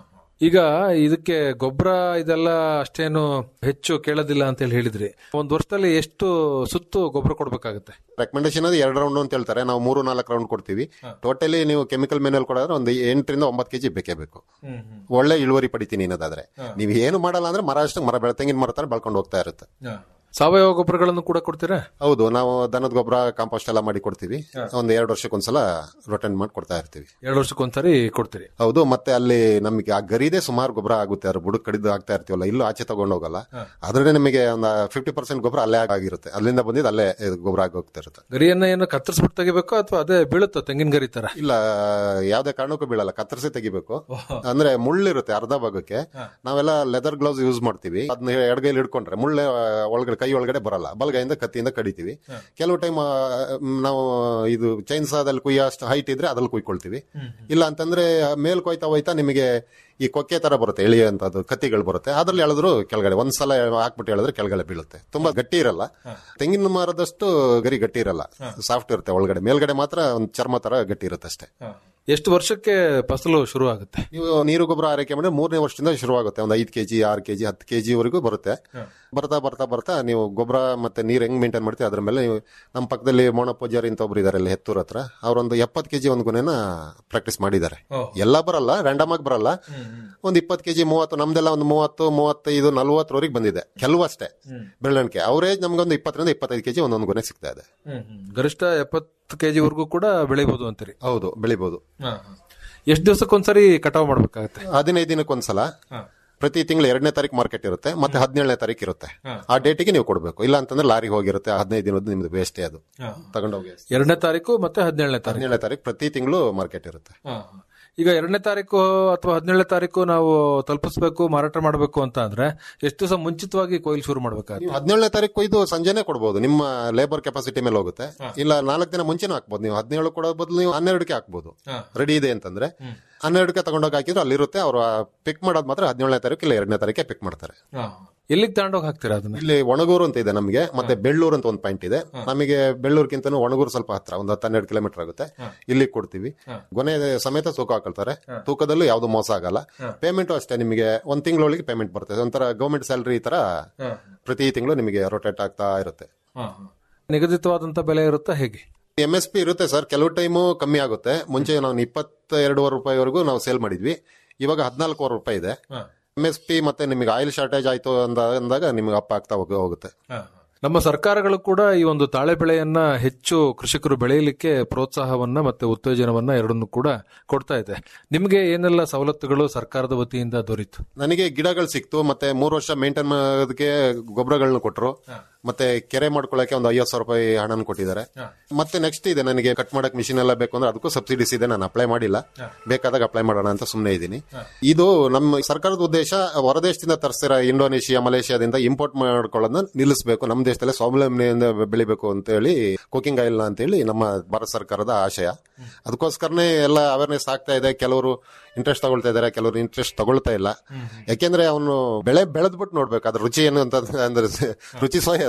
ಈಗ ಇದಕ್ಕೆ ಗೊಬ್ಬರ ಇದೆಲ್ಲ ಅಷ್ಟೇನು ಹೆಚ್ಚು ಕೇಳೋದಿಲ್ಲ ಅಂತ ಹೇಳಿ ಹೇಳಿದ್ರಿ ಒಂದ್ ವರ್ಷದಲ್ಲಿ ಎಷ್ಟು ಸುತ್ತು ಗೊಬ್ಬರ ಕೊಡ್ಬೇಕಾಗತ್ತೆ ರೆಕಮೆಂಡೇಶನ್ ಅದು ಎರಡು ರೌಂಡ್ ಅಂತ ಹೇಳ್ತಾರೆ ನಾವು ಮೂರು ನಾಲ್ಕು ರೌಂಡ್ ಕೊಡ್ತೀವಿ ಟೋಟಲಿ ನೀವು ಕೆಮಿಕಲ್ ಮೇನಲ್ಲಿ ಕೊಡೋದ್ರೆ ಒಂದು ಎಂಟರಿಂದ ಒಂಬತ್ತು ಕೆಜಿ ಬೇಕೇ ಬೇಕು ಒಳ್ಳೆ ಇಳುವರಿ ಪಡಿತೀನಿ ಅನ್ನೋದಾದ್ರೆ ನೀವು ಏನು ಮಾಡಲ್ಲ ಅಂದ್ರೆ ಮರ ಅಷ್ಟು ಮರ ಬೆಳೆ ತೆಂಗಿನ ಮರ ತರ ಬೆಳ್ಕೊಂಡು ಹೋಗ್ತಾ ಇರುತ್ತೆ ಸಾವಯವ ಗೊಬ್ಬರಗಳನ್ನು ಕೂಡ ಕೊಡ್ತೀರಾ ಹೌದು ನಾವು ದನದ ಗೊಬ್ಬರ ಕಾಂಪೋಸ್ಟ್ ಎಲ್ಲ ಮಾಡಿ ಕೊಡ್ತೀವಿ ಒಂದು ಎರಡು ವರ್ಷಕ್ಕೊಂದ್ಸಲ ರೊಟೆಂಡ್ ಮಾಡಿ ಕೊಡ್ತಾ ಇರ್ತೀವಿ ಎರಡು ವರ್ಷಕ್ಕೊಂದ್ಸರಿ ಕೊಡ್ತೀರಿ ಹೌದು ಮತ್ತೆ ಅಲ್ಲಿ ನಮಗೆ ಆ ಗರಿದೇ ಸುಮಾರು ಗೊಬ್ಬರ ಆಗುತ್ತೆ ಅದ್ರ ಬುಡಕ್ ಕಡಿದು ಆಗ್ತಾ ಇರ್ತೀವಲ್ಲ ಇಲ್ಲೂ ಆಚೆ ತಗೊಂಡು ಹೋಗಲ್ಲ ಅದ್ರಲ್ಲೇ ನಿಮಗೆ ಒಂದು ಫಿಫ್ಟಿ ಪರ್ಸೆಂಟ್ ಗೊಬ್ಬರ ಅಲ್ಲೇ ಆಗಿರುತ್ತೆ ಅಲ್ಲಿಂದ ಬಂದಿದ್ದು ಅಲ್ಲೇ ಇದು ಗೊಬ್ಬರ ಆಗಿ ಹೋಗ್ತಾ ಇರುತ್ತೆ ಗರಿಯನ್ನ ಏನು ಕತ್ತರಿಸ್ಬಿಟ್ಟು ತೆಗಿಬೇಕು ಅಥವಾ ಅದೇ ಬೀಳುತ್ತೋ ತೆಂಗಿನ ಗರಿ ತರ ಇಲ್ಲ ಯಾವ್ದೇ ಕಾರಣಕ್ಕೂ ಬೀಳಲ್ಲ ಕತ್ತರಿಸಿ ತೆಗಿಬೇಕು ಅಂದ್ರೆ ಮುಳ್ಳಿರುತ್ತೆ ಅರ್ಧ ಭಾಗಕ್ಕೆ ನಾವೆಲ್ಲ ಲೆದರ್ ಗ್ಲೌಸ್ ಯೂಸ್ ಮಾಡ್ತೀವಿ ಅದನ್ನ ಎಡಗೈಲಿ ಹಿಡ್ಕೊಂಡ್ರೆ ಮುಳ್ಳೆ ಒಳಗಡೆ ಕೈ ಒಳಗಡೆ ಬರಲ್ಲ ಬಲಗೈಯಿಂದ ಕತ್ತಿಯಿಂದ ಕಡಿತೀವಿ ಕೆಲವು ಟೈಮ್ ನಾವು ಇದು ಚೈನ್ಸಾದಲ್ಲಿ ಕುಯ್ಯೋ ಅಷ್ಟು ಹೈಟ್ ಇದ್ರೆ ಅದ್ರಲ್ಲಿ ಕುಯ್ಕೊಳ್ತೀವಿ ಇಲ್ಲ ಅಂತಂದ್ರೆ ಮೇಲ್ ಕೊಯ್ತಾ ಹೋಯ್ತಾ ನಿಮಗೆ ಈ ಕೊಕ್ಕೆ ತರ ಬರುತ್ತೆ ಎಳೆಯ ಅಂತದ್ದು ಕತ್ತಿಗಳು ಬರುತ್ತೆ ಅದ್ರಲ್ಲಿ ಎಳೆದ್ರು ಕೆಳಗಡೆ ಒಂದ್ಸಲ ಹಾಕ್ಬಿಟ್ಟು ಎಳೆದ್ರೆ ಕೆಳಗಡೆ ಬೀಳುತ್ತೆ ತುಂಬಾ ಗಟ್ಟಿ ಇರಲ್ಲ ತೆಂಗಿನ ಮರದಷ್ಟು ಗರಿ ಗಟ್ಟಿ ಇರಲ್ಲ ಸಾಫ್ಟ್ ಇರುತ್ತೆ ಒಳಗಡೆ ಮೇಲ್ಗಡೆ ಮಾತ್ರ ಒಂದು ಚರ್ಮ ತರ ಗಟ್ಟಿ ಇರುತ್ತೆ ಅಷ್ಟೇ ಎಷ್ಟು ವರ್ಷಕ್ಕೆ ಫಸಲು ಶುರು ಆಗುತ್ತೆ ನೀವು ನೀರು ಗೊಬ್ಬರ ಆರೈಕೆ ಮಾಡಿದ್ರೆ ಮೂರನೇ ವರ್ಷದಿಂದ ಶುರುವಾಗುತ್ತೆ ಒಂದು ಐದು ಕೆಜಿ ಆರು ಕೆಜಿ ಹತ್ತು ಕೆಜಿ ವರೆಗೂ ಬರುತ್ತೆ ಬರ್ತಾ ಬರ್ತಾ ಬರ್ತಾ ನೀವು ಗೊಬ್ಬರ ಮತ್ತೆ ನೀರು ಹೆಂಗ್ ಮೇಂಟೈನ್ ಮಾಡ್ತೀವಿ ಅದ್ರ ಮೇಲೆ ನೀವು ನಮ್ಮ ಪಕ್ಕದಲ್ಲಿ ಮೋಣ ಪೂಜಾರಿ ಅಂತ ಒಬ್ರು ಇದಾರೆ ಅಲ್ಲಿ ಹೆತ್ತೂರ್ ಹತ್ರ ಅವ್ರೊಂದು ಎಪ್ಪತ್ತು ಕೆಜಿ ಒಂದು ಗುಣನ ಪ್ರಾಕ್ಟೀಸ್ ಮಾಡಿದ್ದಾರೆ ಎಲ್ಲ ಬರಲ್ಲ ರ್ಯಾಂಡಮ್ ಆಗಿ ಬರಲ್ಲ ಒಂದು ಇಪ್ಪತ್ತು ಕೆಜಿ ಮೂವತ್ತು ನಮ್ದೆಲ್ಲ ಒಂದು ಮೂವತ್ತು ಮೂವತ್ತೈದು ನಲ್ವತ್ತರವರೆಗೆ ಬಂದಿದೆ ಕೆಲವು ಅಷ್ಟೇ ಬೆಳವಣಿಗೆ ಅವರೇಜ್ ನಮ್ಗೊಂದು ಇಪ್ಪತ್ತರಿಂದ ಇಪ್ಪತ್ತೈದು ಕೆಜಿ ಒಂದೊಂದು ಗುಣ ಸಿಗ್ತಾ ಇದೆ ಗರಿಷ್ಠ ಎಪ್ಪತ್ತು ಕೆಜಿ ವರೆಗೂ ಕೂಡ ಬೆಳಿಬಹುದು ಅಂತೀರಿ ಹೌದು ಬೆಳಿಬಹುದು ಎಷ್ಟು ದಿವಸಕ್ಕೊಂದ್ಸರಿ ಕಟಾವ್ ಮಾಡ್ಬೇಕಾಗತ್ತೆ ಹದಿನೈದು ದಿನಕ್ಕೊಂದ್ಸಲ ಪ್ರತಿ ತಿಂಗಳು ಎರಡನೇ ತಾರೀಕು ಮಾರ್ಕೆಟ್ ಇರುತ್ತೆ ಮತ್ತೆ ಹದಿನೇಳನೇ ತಾರೀಕು ಇರುತ್ತೆ ಆ ಡೇಟಿಗೆ ನೀವು ಕೊಡಬೇಕು ಇಲ್ಲ ಅಂತಂದ್ರೆ ಲಾರಿಗೆ ಹೋಗಿರುತ್ತೆ ಹದಿನೈದು ದಿನದ ನಿಮ್ದು ವೇಸ್ಟೇ ಅದು ತಗೊಂಡೋಗಿ ಎರಡನೇ ತಾರೀಕು ಮತ್ತೆ ಹದಿನೇಳನೇ ತಾರೀಕು ಹದಿನೇಳನೇ ತಾರೀಕು ಪ್ರತಿ ತಿಂಗಳು ಮಾರ್ಕೆಟ್ ಇರುತ್ತೆ ಈಗ ಎರಡನೇ ತಾರೀಕು ಅಥವಾ ಹದಿನೇಳನೇ ತಾರೀಕು ನಾವು ತಲುಪಿಸ್ಬೇಕು ಮಾರಾಟ ಮಾಡಬೇಕು ಅಂತ ಅಂದ್ರೆ ಎಷ್ಟು ದಿವಸ ಮುಂಚಿತವಾಗಿ ಕೊಯ್ಲು ಶುರು ಮಾಡ್ಬೇಕಾಗುತ್ತೆ ನೀವು ಹದಿನೇಳನೇ ತಾರೀಕು ಕೊಯ್ದು ಸಂಜೆನೆ ಕೊಡ್ಬೋದು ನಿಮ್ಮ ಲೇಬರ್ ಕೆಪಾಸಿಟಿ ಮೇಲೆ ಹೋಗುತ್ತೆ ಇಲ್ಲ ನಾಲ್ಕು ದಿನ ಮುಂಚೆನೂ ಹಾಕ್ಬೋದು ನೀವು ಹದಿನೇಳು ಕೊಡೋ ಬದಲು ನೀವು ಹನ್ನೆರಡಕ್ಕೆ ಹಾಕ್ಬೋದು ರೆಡಿ ಇದೆ ಅಂತಂದ್ರೆ ಹನ್ನೆರಡಕ್ಕೆ ತಗೊಂಡೋಗಿ ಹಾಕಿದ್ರೆ ಅಲ್ಲಿರುತ್ತೆ ಅವರು ಪಿಕ್ ಮಾಡೋದು ಮಾತ್ರ ಹದಿನೇಳನೇ ತಾರೀಕು ಇಲ್ಲ ಎರಡನೇ ತಾರೀಕೆ ಪಿಕ್ ಮಾಡ್ತಾರೆ ಎಲ್ಲಿಗೆ ತಗೊಂಡೋಗಿ ಹಾಕ್ತೀರಾ ಅದನ್ನ ಇಲ್ಲಿ ಒಣಗೂರು ಅಂತ ಇದೆ ನಮಗೆ ಮತ್ತೆ ಬೆಳ್ಳೂರು ಅಂತ ಒಂದು ಪಾಯಿಂಟ್ ಇದೆ ನಮಗೆ ಬೆಳ್ಳೂರ್ಗಿಂತ ಒಣಗೂರು ಸ್ವಲ್ಪ ಹತ್ರ ಒಂದು ಹತ್ತು ಹನ್ನೆರಡು ಕಿಲೋಮೀಟರ್ ಆಗುತ್ತೆ ಇಲ್ಲಿಗೆ ಕೊಡ್ತೀವಿ ಗೊನೆ ಸಮೇತ ತೂಕ ಹಾಕೊಳ್ತಾರೆ ತೂಕದಲ್ಲೂ ಯಾವ್ದು ಮೋಸ ಆಗಲ್ಲ ಪೇಮೆಂಟ್ ಅಷ್ಟೇ ನಿಮಗೆ ಒಂದ್ ತಿಂಗಳೊಳಗೆ ಪೇಮೆಂಟ್ ಬರ್ತದೆ ಒಂಥರ ಗೌರ್ಮೆಂಟ್ ಸ್ಯಾಲರಿ ತರ ಪ್ರತಿ ತಿಂಗಳು ನಿಮಗೆ ರೊಟೇಟ್ ಆಗ್ತಾ ಇರುತ್ತೆ ನಿಗದಿತವಾದಂತ ಬೆಲೆ ಇರುತ್ತಾ ಹೇಗೆ ಎಂ ಎಸ್ ಪಿ ಇರುತ್ತೆ ಸರ್ ಕೆಲವು ಟೈಮು ಕಮ್ಮಿ ಆಗುತ್ತೆ ಮುಂಚೆ ನಾವು ಇಪ್ಪತ್ತ ಎರಡೂವರೆ ರೂಪಾಯಿವರೆಗೂ ನಾವು ಸೇಲ್ ಮಾಡಿದ್ವಿ ಇವಾಗ ಹದಿನಾಲ್ಕೂವರೆ ರೂಪಾಯಿ ಇದೆ ಎಂ ಎಸ್ ಪಿ ಮತ್ತೆ ನಿಮಗೆ ಆಯಿಲ್ ಶಾರ್ಟೇಜ್ ಆಯ್ತು ಅಂದ ಅಂದಾಗ ನಿಮಗೆ ಅಪ್ ಆಗ್ತಾ ಹೋಗ- ಹೋಗುತ್ತೆ ನಮ್ಮ ಸರ್ಕಾರಗಳು ಕೂಡ ಈ ಒಂದು ತಾಳೆ ಬೆಳೆಯನ್ನ ಹೆಚ್ಚು ಕೃಷಿಕರು ಬೆಳೆಯಲಿಕ್ಕೆ ಪ್ರೋತ್ಸಾಹವನ್ನ ಮತ್ತೆ ಉತ್ತೇಜನವನ್ನ ಎರಡನ್ನು ಕೂಡ ಕೊಡ್ತಾ ಇದೆ ನಿಮಗೆ ಏನೆಲ್ಲ ಸವಲತ್ತುಗಳು ಸರ್ಕಾರದ ವತಿಯಿಂದ ದೊರೀತು ನನಗೆ ಗಿಡಗಳು ಸಿಕ್ತು ಮತ್ತೆ ಮೂರು ವರ್ಷ ಮೇಂಟೈನ್ ಮಾಡೋದಕ್ಕೆ ಗೊಬ್ಬರಗಳನ್ನ ಕೊಟ್ಟರು ಮತ್ತೆ ಕೆರೆ ಮಾಡ್ಕೊಳ್ಳಕ್ಕೆ ಒಂದು ಐವತ್ತು ಸಾವಿರ ರೂಪಾಯಿ ಹಣನ ಕೊಟ್ಟಿದ್ದಾರೆ ಮತ್ತೆ ನೆಕ್ಸ್ಟ್ ಇದೆ ನನಗೆ ಕಟ್ ಮಾಡಕ್ ಮಿಷಿನ್ ಎಲ್ಲ ಬೇಕು ಅಂದ್ರೆ ಅದಕ್ಕೂ ಸಬ್ಸಿಡೀಸ್ ಇದೆ ನಾನು ಅಪ್ಲೈ ಮಾಡಿಲ್ಲ ಬೇಕಾದಾಗ ಅಪ್ಲೈ ಮಾಡೋಣ ಅಂತ ಸುಮ್ಮನೆ ಇದ್ದೀನಿ ಇದು ನಮ್ಮ ಸರ್ಕಾರದ ಉದ್ದೇಶ ಹೊರದೇಶದಿಂದ ತರಿಸ್ತಿರೋ ಇಂಡೋನೇಷಿಯಾ ಮಲೇಷಿಯಾದಿಂದ ಇಂಪೋರ್ಟ್ ಮಾಡ್ಕೊಳ್ಳೋದನ್ನ ನಿಲ್ಲಿಸಬೇಕು ನಮ್ಮ ದೇಶದಲ್ಲೇ ಸ್ವಾವಲಂಬನೆಯಿಂದ ಬೆಳಿಬೇಕು ಅಂತ ಹೇಳಿ ಕುಕಿಂಗ್ ಆಯಿಲ್ ಅಂತ ಹೇಳಿ ನಮ್ಮ ಭಾರತ ಸರ್ಕಾರದ ಆಶಯ ಅದಕ್ಕೋಸ್ಕರನೇ ಎಲ್ಲ ಅವೇರ್ನೆಸ್ ಆಗ್ತಾ ಇದೆ ಕೆಲವರು ಇಂಟ್ರೆಸ್ಟ್ ತಗೊಳ್ತಾ ಇದ್ದಾರೆ ಕೆಲವರು ಇಂಟ್ರೆಸ್ಟ್ ತಗೊಳ್ತಾ ಇಲ್ಲ ಯಾಕೆಂದ್ರೆ ಅವನು ಬೆಳೆ ಬೆಳೆದ್ಬಿಟ್ಟು ನೋಡ್ಬೇಕು ಅದ್ರ ರುಚಿ ಏನು ಅಂತ ಅಂದ್ರೆ ರುಚಿ ಸೋಯ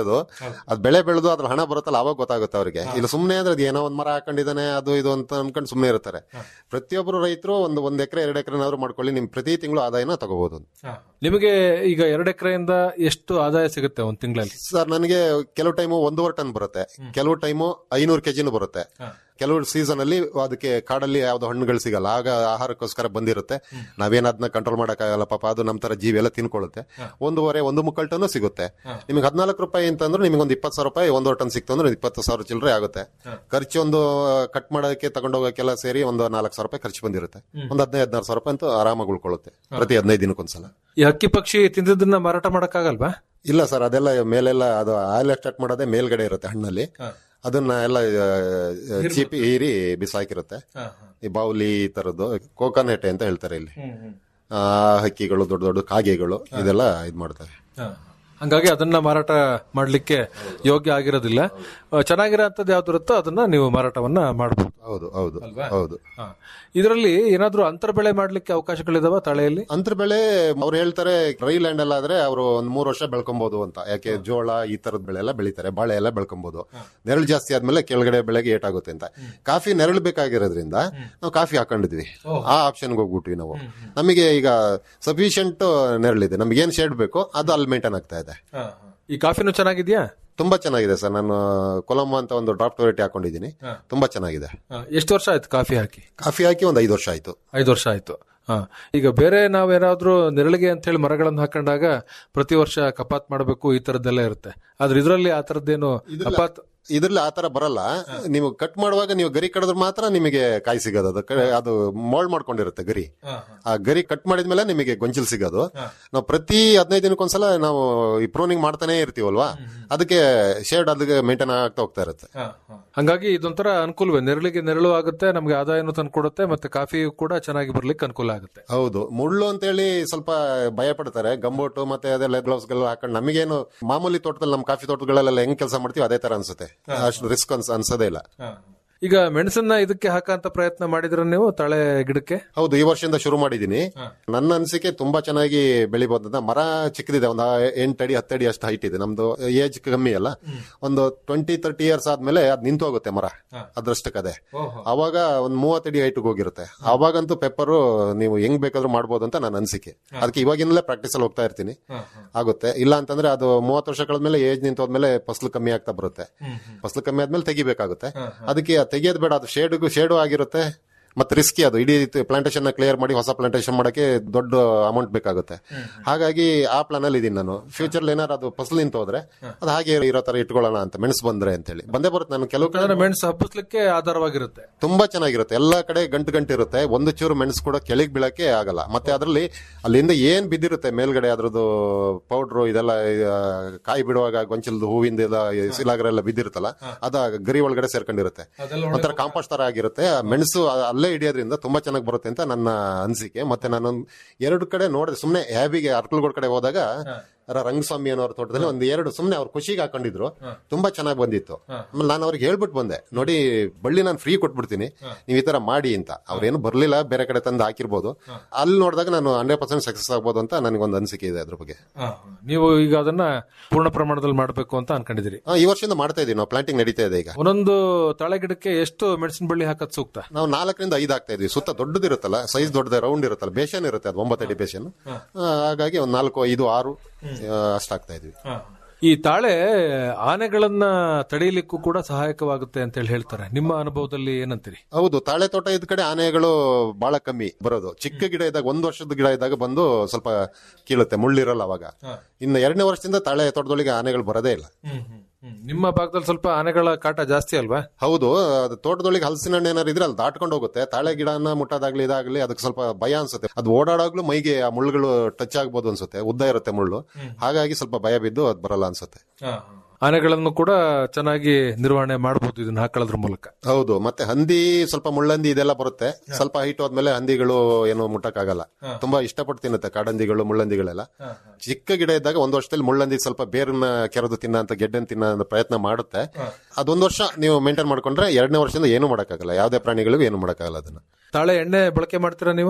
ಅದು ಅದ್ ಬೆಳೆ ಬೆಳೆದು ಅದ್ರ ಹಣ ಬರುತ್ತಲ್ಲ ಅವಾಗ ಗೊತ್ತಾಗುತ್ತೆ ಅವ್ರಿಗೆ ಇಲ್ಲ ಸುಮ್ನೆ ಅಂದ್ರೆ ಅದು ಏನೋ ಒಂದ್ ಮರ ಹಾಕೊಂಡಿದ್ದಾನೆ ಅದು ಇದು ಅಂತ ಅನ್ಕೊಂಡು ಸುಮ್ನೆ ಇರ್ತಾರೆ ಪ್ರತಿಯೊಬ್ಬರು ರೈತರು ಒಂದು ಒಂದ್ ಎಕರೆ ಎರಡು ಎಕರೆನಾದ್ರು ಮಾಡ್ಕೊಳ್ಳಿ ನಿಮ್ ಪ್ರತಿ ತಿಂಗಳು ಆದಾಯನ ತಗೋಬಹುದು ನಿಮಗೆ ಈಗ ಎರಡು ಎಕರೆಯಿಂದ ಎಷ್ಟು ಆದಾಯ ಸಿಗುತ್ತೆ ಒಂದ್ ತಿಂಗಳಲ್ಲಿ ಸರ್ ನನಗೆ ಕೆಲವು ಟೈಮು ಒಂದೂವರೆ ಟನ್ ಬರುತ್ತೆ ಕೆಲವು ಟೈಮು ಐನೂರು ಕೆಜಿನೂ ಬರುತ್ತೆ ಕೆಲವು ಸೀಸನ್ ಅಲ್ಲಿ ಅದಕ್ಕೆ ಕಾಡಲ್ಲಿ ಯಾವ್ದು ಹಣ್ಣುಗಳು ಸಿಗಲ್ಲ ಆಗ ಆಹಾರಕ್ಕೋಸ್ಕರ ಬಂದಿರುತ್ತೆ ನಾವೇನ್ ಅದನ್ನ ಕಂಟ್ರೋಲ್ ಮಾಡಕ್ಕಾಗಲ್ಲ ಪಾಪ ಅದು ನಮ್ ತರ ಜೀವಿ ಎಲ್ಲ ತಿನ್ಕೊಳ್ಳುತ್ತೆ ಒಂದೂವರೆ ಒಂದು ಮುಕ್ಕಲ್ ಟನ್ ಸಿಗುತ್ತೆ ನಿಮಗೆ ಹದಿನಾಲ್ಕು ರೂಪಾಯಿ ಅಂತಂದ್ರೆ ನಿಮಗೆ ಒಂದು ಇಪ್ಪತ್ತು ಸಾವಿರ ರೂಪಾಯಿ ಒಂದೂವರೆ ಟನ್ ಸಿಕ್ತು ಅಂದ್ರೆ ಇಪ್ಪತ್ತು ಸಾವಿರ ಚಿಲ್ಲರೆ ಆಗುತ್ತೆ ಖರ್ಚು ಒಂದು ಕಟ್ ಮಾಡೋಕೆ ತಗೊಂಡೋಗಕ್ಕೆಲ್ಲ ಸೇರಿ ಒಂದು ನಾಲ್ಕು ಸಾವಿರ ರೂಪಾಯಿ ಖರ್ಚು ಬಂದಿರುತ್ತೆ ಒಂದು ಹದಿನೈದು ಹದಿನಾರು ಸಾವಿರ ರೂಪಾಯಿ ಅಂತೂ ಆರಾಮಾಗಿ ಉಳ್ಕೊಳ್ಳುತ್ತೆ ಪ್ರತಿ ಹದಿನೈದು ದಿನಕ್ಕೊಂದ್ಸಲ ಈ ಹಕ್ಕಿ ಪಕ್ಷಿ ತಿಂದಿದ್ದನ್ನ ಮಾರಾಟ ಮಾಡಕ್ಕಾಗಲ್ವಾ ಇಲ್ಲ ಸರ್ ಅದೆಲ್ಲ ಮೇಲೆಲ್ಲ ಅದು ಆಯಿಲ್ ಎಕ್ಸ್ಟ್ರಾಕ್ಟ್ ಮಾಡೋದೇ ಮೇಲ್ಗಡೆ ಇರುತ್ತೆ ಹಣ್ಣಲ್ಲಿ ಅದನ್ನ ಎಲ್ಲ ಆ, ಚೀಪಿ ಹೀರಿ ಬಿಸಾಕಿರುತ್ತೆ ಈ ಬಾವುಲಿ ಈ ತರದ್ದು ಕೋಕೋನೆಟ್ ಅಂತ ಹೇಳ್ತಾರೆ ಇಲ್ಲಿ ಆ ಹಕ್ಕಿಗಳು ದೊಡ್ಡ ದೊಡ್ಡ ಕಾಗೆಗಳು ಇದೆಲ್ಲ ಇದ್ ಮಾಡ್ತಾರೆ ಹಂಗಾಗಿ ಅದನ್ನ ಮಾರಾಟ ಮಾಡ್ಲಿಕ್ಕೆ ಯೋಗ್ಯ ಆಗಿರೋದಿಲ್ಲ ಆ, ಚೆನ್ನಾಗಿರೋ ಅಂತದ್ದು ಯಾವ್ದು ಇರುತ್ತೋ ಅದನ್ನ ನೀವು ಮಾರಾಟವನ್ನ ಮಾಡಬಹುದು ಹೌದು ಹೌದು ಹೌದು ಇದರಲ್ಲಿ ಏನಾದ್ರೂ ಅಂತರ ಬೆಳೆ ಮಾಡ್ಲಿಕ್ಕೆ ಅವಕಾಶಗಳಿದಾವ ತಾಳೆಯಲ್ಲಿ ಅಂತರ ಬೆಳೆ ಅವ್ರು ಹೇಳ್ತಾರೆ ಡ್ರೈ ಲ್ಯಾಂಡ್ ಎಲ್ಲ ಆದ್ರೆ ಅವರು ಒಂದ್ ಮೂರ್ ವರ್ಷ ಬೆಳ್ಕೊಬಹುದು ಅಂತ ಯಾಕೆ ಜೋಳ ಈ ತರದ ಬೆಳೆ ಎಲ್ಲ ಬೆಳಿತಾರೆ ಬಾಳೆ ಎಲ್ಲ ಬೆಳ್ಕೊಬಹುದು ನೆರಳು ಜಾಸ್ತಿ ಆದ್ಮೇಲೆ ಕೆಳಗಡೆ ಬೆಳೆಗೆ ಏಟಾಗುತ್ತೆ ಅಂತ ಕಾಫಿ ನೆರಳು ಬೇಕಾಗಿರೋದ್ರಿಂದ ನಾವು ಕಾಫಿ ಹಾಕೊಂಡಿದ್ವಿ ಆ ಆಪ್ಷನ್ಗೆ ಹೋಗ್ಬಿಟ್ವಿ ನಾವು ನಮಗೆ ಈಗ ಸಫಿಶಿಯಂಟ್ ನೆರಳಿದೆ ನಮ್ಗೆ ಏನ್ ಶೇಡ್ ಬೇಕೋ ಅದು ಅಲ್ಲಿ ಮೇಂಟೈನ್ ಆಗ್ತಾ ಇದೆ ಈ ಕಾಫಿನೂ ಚೆನ್ನಾಗಿದ್ಯಾ ತುಂಬಾ ಚೆನ್ನಾಗಿದೆ ಸರ್ ನಾನು ಕೊಲಂಬೋ ಅಂತ ಒಂದು ಡ್ರಾಫ್ಟ್ ವೆರೈಟಿ ಹಾಕೊಂಡಿದ್ದೀನಿ ತುಂಬಾ ಚೆನ್ನಾಗಿದೆ ಆ, ಎಷ್ಟು ವರ್ಷ ಆಯ್ತು ಕಾಫಿ ಹಾಕಿ ಕಾಫಿ ಹಾಕಿ ಒಂದ್ ಐದು ವರ್ಷ ಆಯ್ತು ಐದು ವರ್ಷ ಆಯ್ತು ಹಾ ಈಗ ಬೇರೆ ನಾವೇನಾದ್ರೂ ನೆರಳಿಗೆ ಅಂತ ಹೇಳಿ ಮರಗಳನ್ನು ಹಾಕೊಂಡಾಗ ಪ್ರತಿ ವರ್ಷ ಕಪಾತ್ ಮಾಡಬೇಕು ಈ ತರದ್ದೆಲ್ಲ ಇರುತ್ತೆ ಆದ್ರೆ ಇದರಲ್ಲಿ ಆ ತರದ್ದೇನು ಕಪಾತ್ ಇದ್ರಲ್ಲಿ ಆ ತರ ಬರಲ್ಲ ನೀವು ಕಟ್ ಮಾಡುವಾಗ ನೀವು ಗರಿ ಕಡಿದ್ರೆ ಮಾತ್ರ ನಿಮಗೆ ಕಾಯಿ ಸಿಗೋದು ಅದು ಕ- ಅದು ಮೋಲ್ಡ್ ಮಾಡ್ಕೊಂಡಿರುತ್ತೆ ಗರಿ ಆ ಗರಿ ಕಟ್ ಮಾಡಿದ್ಮೇಲೆ ನಿಮಗೆ ಗೊಂಚಲು ಸಿಗೋದು ನಾವು ಪ್ರತಿ ಹದಿನೈದು ದಿನಕ್ಕೊಂದ್ಸಲ ನಾವು ಈ ಪ್ರೂನಿಂಗ್ ಮಾಡ್ತಾನೆ ಇರ್ತೀವಲ್ವಾ ಅದಕ್ಕೆ ಶೇಡ್ ಅದಕ್ಕೆ ಮೇಂಟೈನ್ ಆಗ್ತಾ ಹೋಗ್ತಾ ಇರುತ್ತೆ ಹಂಗಾಗಿ ಇದೊಂಥರ ಅನುಕೂಲವೇ ನೆರಳಿಗೆ ನೆರಳು ಆಗುತ್ತೆ ನಮ್ಗೆ ಆದಾಯನೂ ತಂದ್ಕೊಡುತ್ತೆ ಮತ್ತೆ ಕಾಫಿ ಕೂಡ ಚೆನ್ನಾಗಿ ಬರ್ಲಿಕ್ಕೆ ಅನುಕೂಲ ಆಗುತ್ತೆ ಹೌದು ಮುಳ್ಳು ಅಂತೇಳಿ ಸ್ವಲ್ಪ ಭಯ ಪಡ್ತಾರೆ ಗಂಬೋಟು ಮತ್ತೆ ಅದೆಲ್ಲ ಗ್ಲೌಸ್ ಗಳು ಹಾಕೊಂಡು ನಮಗೇನು ಮಾಮೂಲಿ ತೋಟದಲ್ಲಿ ನಮ್ಮ ಕಾಫಿ ತೋಟಗಳಲ್ಲೆಲ್ಲ ಹೆಂಗ್ ಕೆಲಸ ಮಾಡ್ತೀವಿ ಅದೇ ತರ ಅನ್ಸುತ್ತೆ ಅಷ್ಟು ರಿಸ್ಕ್ ಅನ್ಸ ಅನ್ಸೋದೇ ಇಲ್ಲ ಈಗ ಮೆಣಸನ್ನ ಇದಕ್ಕೆ ಹಾಕಂತ ಪ್ರಯತ್ನ ಮಾಡಿದ್ರ ನೀವು ತಾಳೆ ಗಿಡಕ್ಕೆ ಹೌದು ಈ ವರ್ಷದಿಂದ ಶುರು ಮಾಡಿದೀನಿ ನನ್ನ ಅನಿಸಿಕೆ ತುಂಬಾ ಚೆನ್ನಾಗಿ ಬೆಳಿಬಹುದು ಅಂತ ಮರ ಚಿಕ್ಕದಿದೆ ಒಂದು ಎಂಟಡಿ ಹತ್ತಡಿ ಅಷ್ಟು ಹೈಟ್ ಇದೆ ನಮ್ದು ಏಜ್ ಕಮ್ಮಿ ಅಲ್ಲ ಒಂದು ಟ್ವೆಂಟಿ ತರ್ಟಿ ಇಯರ್ಸ್ ಆದ್ಮೇಲೆ ಅದ್ ನಿಂತು ಹೋಗುತ್ತೆ ಮರ ಅದ್ರಷ್ಟಕ್ಕದೆ ಅವಾಗ ಒಂದ್ ಮೂವತ್ತಡಿ ಹೈಟ್ಗೆ ಹೋಗಿರುತ್ತೆ ಅವಾಗಂತೂ ಪೆಪ್ಪರು ನೀವು ಹೆಂಗ್ ಬೇಕಾದ್ರೂ ಮಾಡ್ಬೋದು ಅಂತ ನನ್ನ ಅನಿಸಿಕೆ ಅದಕ್ಕೆ ಇವಾಗಿನಲ್ಲೇ ಪ್ರಾಕ್ಟೀಸ್ ಅಲ್ಲಿ ಹೋಗ್ತಾ ಇರ್ತೀನಿ ಆಗುತ್ತೆ ಇಲ್ಲ ಅಂತಂದ್ರೆ ಅದು ಮೂವತ್ತು ವರ್ಷ ಕಳೆದ್ಮೇಲೆ ಏಜ್ ನಿಂತೋದ್ಮೇಲೆ ಫಸಲು ಕಮ್ಮಿ ಆಗ್ತಾ ಬರುತ್ತೆ ಫಸಲು ಕಮ್ಮಿ ಆದ್ಮೇಲೆ ತೆಗಿಬೇಕಾಗುತ್ತೆ ಅದಕ್ಕೆ ತೆಗಿಯೋದು ಬೇಡ ಅದು ಶೇಡ್ಗೂ ಶೇಡು ಆಗಿರುತ್ತೆ ಮತ್ತೆ ರಿಸ್ಕಿ ಅದು ಇಡೀ ಪ್ಲಾಂಟೇಶನ್ ಕ್ಲಿಯರ್ ಮಾಡಿ ಹೊಸ ಪ್ಲಾಂಟೇಶನ್ ಮಾಡಕ್ಕೆ ದೊಡ್ಡ ಅಮೌಂಟ್ ಬೇಕಾಗುತ್ತೆ ಹಾಗಾಗಿ ಆ ಪ್ಲಾನ್ ಅಲ್ಲಿ ಇದೀನಿ ನಾನು ಫ್ಯೂಚರ್ ಏನಾದ್ರು ಅದು ಫಸಲು ನಿಂತು ಹೋದ್ರೆ ಅದು ಹಾಗೆ ಇರೋ ತರ ಇಟ್ಕೊಳ್ಳೋಣ ಅಂತ ಮೆಣಸು ಬಂದ್ರೆ ಅಂತೇಳಿ ಬಂದೇ ಬರುತ್ತೆ ನಾನು ಕೆಲವು ಕಡೆ ಯಾಕಂದ್ರೆ ಮೆಣಸು ಹಬ್ಬಿಸ್ಲಿಕ್ಕೆ ಆಧಾರವಾಗಿರುತ್ತೆ ತುಂಬಾ ಚೆನ್ನಾಗಿರುತ್ತೆ ಎಲ್ಲಾ ಕಡೆ ಗಂಟು ಗಂಟು ಇರುತ್ತೆ ಒಂದು ಚೂರು ಮೆಣಸು ಕೂಡ ಕೆಳಗ್ ಬೀಳಕ್ಕೆ ಆಗಲ್ಲ ಮತ್ತೆ ಅದರಲ್ಲಿ ಅಲ್ಲಿಂದ ಏನ್ ಬಿದ್ದಿರುತ್ತೆ ಮೇಲ್ಗಡೆ ಅದ್ರದ್ದು ಪೌಡ್ರು ಇದೆಲ್ಲ ಆ, ಕಾಯಿ ಬಿಡುವಾಗ ಗೊಂಚಲದ ಹೂವಿಂದ ಎಲ್ಲ ಸಿಲಾಗರ ಎಲ್ಲ ಬಿದ್ದಿರುತ್ತಲ್ಲ ಅದ ಗರಿ ಒಳಗಡೆ ಸೇರ್ಕೊಂಡಿರುತ್ತೆ ಒಂಥರ ಕಾಂಪೋಸ್ಟ್ ತರ ಆಗಿರುತ್ತೆ ಆ ಮೆಣಸು ಆ- ಅಲ್ಲೇ ಹಿಡಿಯೋದ್ರಿಂದ ತುಂಬಾ ಚೆನ್ನಾಗಿ ಬರುತ್ತೆ ಅಂತ ನನ್ನ ಅನಿಸಿಕೆ ಮತ್ತೆ ನಾನು ಎರಡು ಕಡೆ ನೋಡಿದೆ ಸುಮ್ನೆ ಹ್ಯಾಬಿಗೆ ಅರ್ಕಲ್ಗೋಡ್ ಕಡೆ ಹೋದಾಗ ರ- ರಂಗಸ್ವಾಮಿ ಅನ್ನೋರ ತೋಟದಲ್ಲಿ ಒಂದು ಎರಡು ಸುಮ್ನೆ ಅವ್ರ ಖುಷಿಗೆ ಹಾಕೊಂಡಿದ್ರು ತುಂಬಾ ಚೆನ್ನಾಗಿ ಬಂದಿತ್ತು ಆಮೇಲೆ ನಾನು ಅವ್ರಿಗೆ ಹೇಳ್ಬಿಟ್ಟು ಬಂದೆ ನೋಡಿ ಬಳ್ಳಿ ನಾನು ಫ್ರೀ ಕೊಟ್ಬಿಡ್ತೀನಿ ನೀವು ಈ ತರ ಮಾಡಿ ಅಂತ ಅವ್ರೇನು ಬರ್ಲಿಲ್ಲ ಬೇರೆ ಕಡೆ ತಂದು ಹಾಕಿರ್ಬೋದು ಅಲ್ಲಿ ನೋಡಿದಾಗ ನಾನು ಹಂಡ್ರೆಡ್ ಪರ್ಸೆಂಟ್ ಸಕ್ಸಸ್ ಆಗ್ಬೋದು ಅಂತ ನನಗೊಂದು ಅನಿಸಿಕೆ ಇದೆ ಅದ್ರ ಬಗ್ಗೆ ನೀವು ಈಗ ಅದನ್ನ ಪೂರ್ಣ ಪ್ರಮಾಣದಲ್ಲಿ ಮಾಡಬೇಕು ಅಂತ ಅನ್ಕೊಂಡಿದ್ದೀರಿ ಆ, ಈ ವರ್ಷದಿಂದ ಮಾಡ್ತಾ ಇದೀವಿ ನಾವು ಪ್ಲಾಂಟಿಂಗ್ ನಡೀತಾ ಇದೆ ಈಗ ಒಂದೊಂದು ತಾಳೆ ಗಿಡಕ್ಕೆ ಎಷ್ಟು ಮೆಣಸಿನ ಬಳ್ಳಿ ಹಾಕದ್ ಸೂಕ್ತ ನಾವು ನಾಲ್ಕರಿಂದ ಐದು ಆಗ್ತಾ ಇದ್ವಿ ಸುತ್ತ ದೊಡ್ಡದಿರುತ್ತಲ್ಲ ಸೈಜ್ ದೊಡ್ಡದ ರೌಂಡ್ ಇರುತ್ತಲ್ಲ ಬೇಷನ್ ಇರುತ್ತೆ ಅದು ಒಂಬತ್ತಡಿ ಬೇಷನ್ ಹಾಗಾಗಿ ಒಂದು ನಾಲ್ಕು ಐದು ಆರು ಆ, ಅಷ್ಟಾಗ್ತಾ ಇದ್ವಿ ಈ ತಾಳೆ ಆನೆಗಳನ್ನ ತಡೆಯಲಿಕ್ಕೂ ಕೂಡ ಸಹಾಯಕವಾಗುತ್ತೆ ಅಂತ ಹೇಳಿ ಹೇಳ್ತಾರೆ ನಿಮ್ಮ ಅನುಭವದಲ್ಲಿ ಏನಂತೀರಿ ಹೌದು ತಾಳೆ ತೋಟ ಇದ್ದ ಕಡೆ ಆನೆಗಳು ಬಹಳ ಕಮ್ಮಿ ಬರೋದು ಚಿಕ್ಕ ಗಿಡ ಇದ್ದಾಗ ಒಂದು ವರ್ಷದ ಗಿಡ ಇದ್ದಾಗ ಬಂದು ಸ್ವಲ್ಪ ಕೀಳುತ್ತೆ ಮುಳ್ಳಿರಲ್ಲ ಅವಾಗ ಇನ್ನು ಎರಡನೇ ವರ್ಷದಿಂದ ತಾಳೆ ತೋಟದೊಳಗೆ ಆನೆಗಳು ಬರೋದೇ ಇಲ್ಲ ನಿಮ್ಮ ಭಾಗದಲ್ಲಿ ಸ್ವಲ್ಪ ಆನೆಗಳ ಕಾಟ ಜಾಸ್ತಿ ಅಲ್ವಾ ಹೌದು ಅದು ತೋಟದೊಳಗೆ ಹಲಸಿನ ಹಣ್ಣು ಏನಾರು ಇದ್ರೆ ಅಲ್ಲಿ ದಾಟ್ಕೊಂಡು ಹೋಗುತ್ತೆ ತಾಳೆ ಗಿಡನ ಮುಟ್ಟೋದಾಗ್ಲಿ ಇದಾಗ್ಲಿ ಅದಕ್ಕೆ ಸ್ವಲ್ಪ ಭಯ ಅನ್ಸುತ್ತೆ ಅದು ಓಡಾಡಾಗ್ಲೂ ಮೈಗೆ ಆ ಮುಳ್ಳುಗಳು ಟಚ್ ಆಗ್ಬೋದು ಅನ್ಸುತ್ತೆ ಉದ್ದ ಇರುತ್ತೆ ಮುಳ್ಳು ಹಾಗಾಗಿ ಸ್ವಲ್ಪ ಭಯ ಬಿದ್ದು ಅದು ಬರಲ್ಲ ಅನ್ಸುತ್ತೆ ಆನೆಗಳನ್ನು ಕೂಡ ಚೆನ್ನಾಗಿ ನಿರ್ವಹಣೆ ಮಾಡಬಹುದು ಇದನ್ನ ಹಾಕೊಳ್ಳೋದ್ರ ಮೂಲಕ ಹೌದು ಮತ್ತೆ ಹಂದಿ ಸ್ವಲ್ಪ ಮುಳ್ಳಂದಿ ಇದೆಲ್ಲ ಬರುತ್ತೆ ಸ್ವಲ್ಪ ಹೈಟ್ ಹೋದ್ಮೇಲೆ ಹಂದಿಗಳು ಏನು ಮುಟ್ಟಕ್ಕಾಗಲ್ಲ ತುಂಬಾ ಇಷ್ಟಪಟ್ಟು ತಿನ್ನುತ್ತೆ ಕಾಡಂದಿಗಳು ಮುಳ್ಳಂದಿಗಳೆಲ್ಲ ಚಿಕ್ಕ ಗಿಡ ಇದ್ದಾಗ ಒಂದ್ ವರ್ಷದಲ್ಲಿ ಮುಳ್ಳಂದಿ ಸ್ವಲ್ಪ ಬೇರನ್ನ ಕೆರೆದು ತಿನ್ನ ಅಂತ ಗೆಡ್ಡೆನ್ ತಿನ್ನ ಅಂತ ಪ್ರಯತ್ನ ಮಾಡುತ್ತೆ ಅದೊಂದ್ ವರ್ಷ ನೀವು ಮೇಂಟೈನ್ ಮಾಡ್ಕೊಂಡ್ರೆ ಎರಡನೇ ವರ್ಷದಿಂದ ಏನು ಮಾಡಕ್ಕಾಗಲ್ಲ ಯಾವ್ದೇ ಪ್ರಾಣಿಗಳಿಗೂ ಏನು ಮಾಡಕ್ಕಾಗಲ್ಲ ಅದನ್ನ ತಾಳೆ ಎಣ್ಣೆ ಬಳಕೆ ಮಾಡ್ತೀರಾ ನೀವು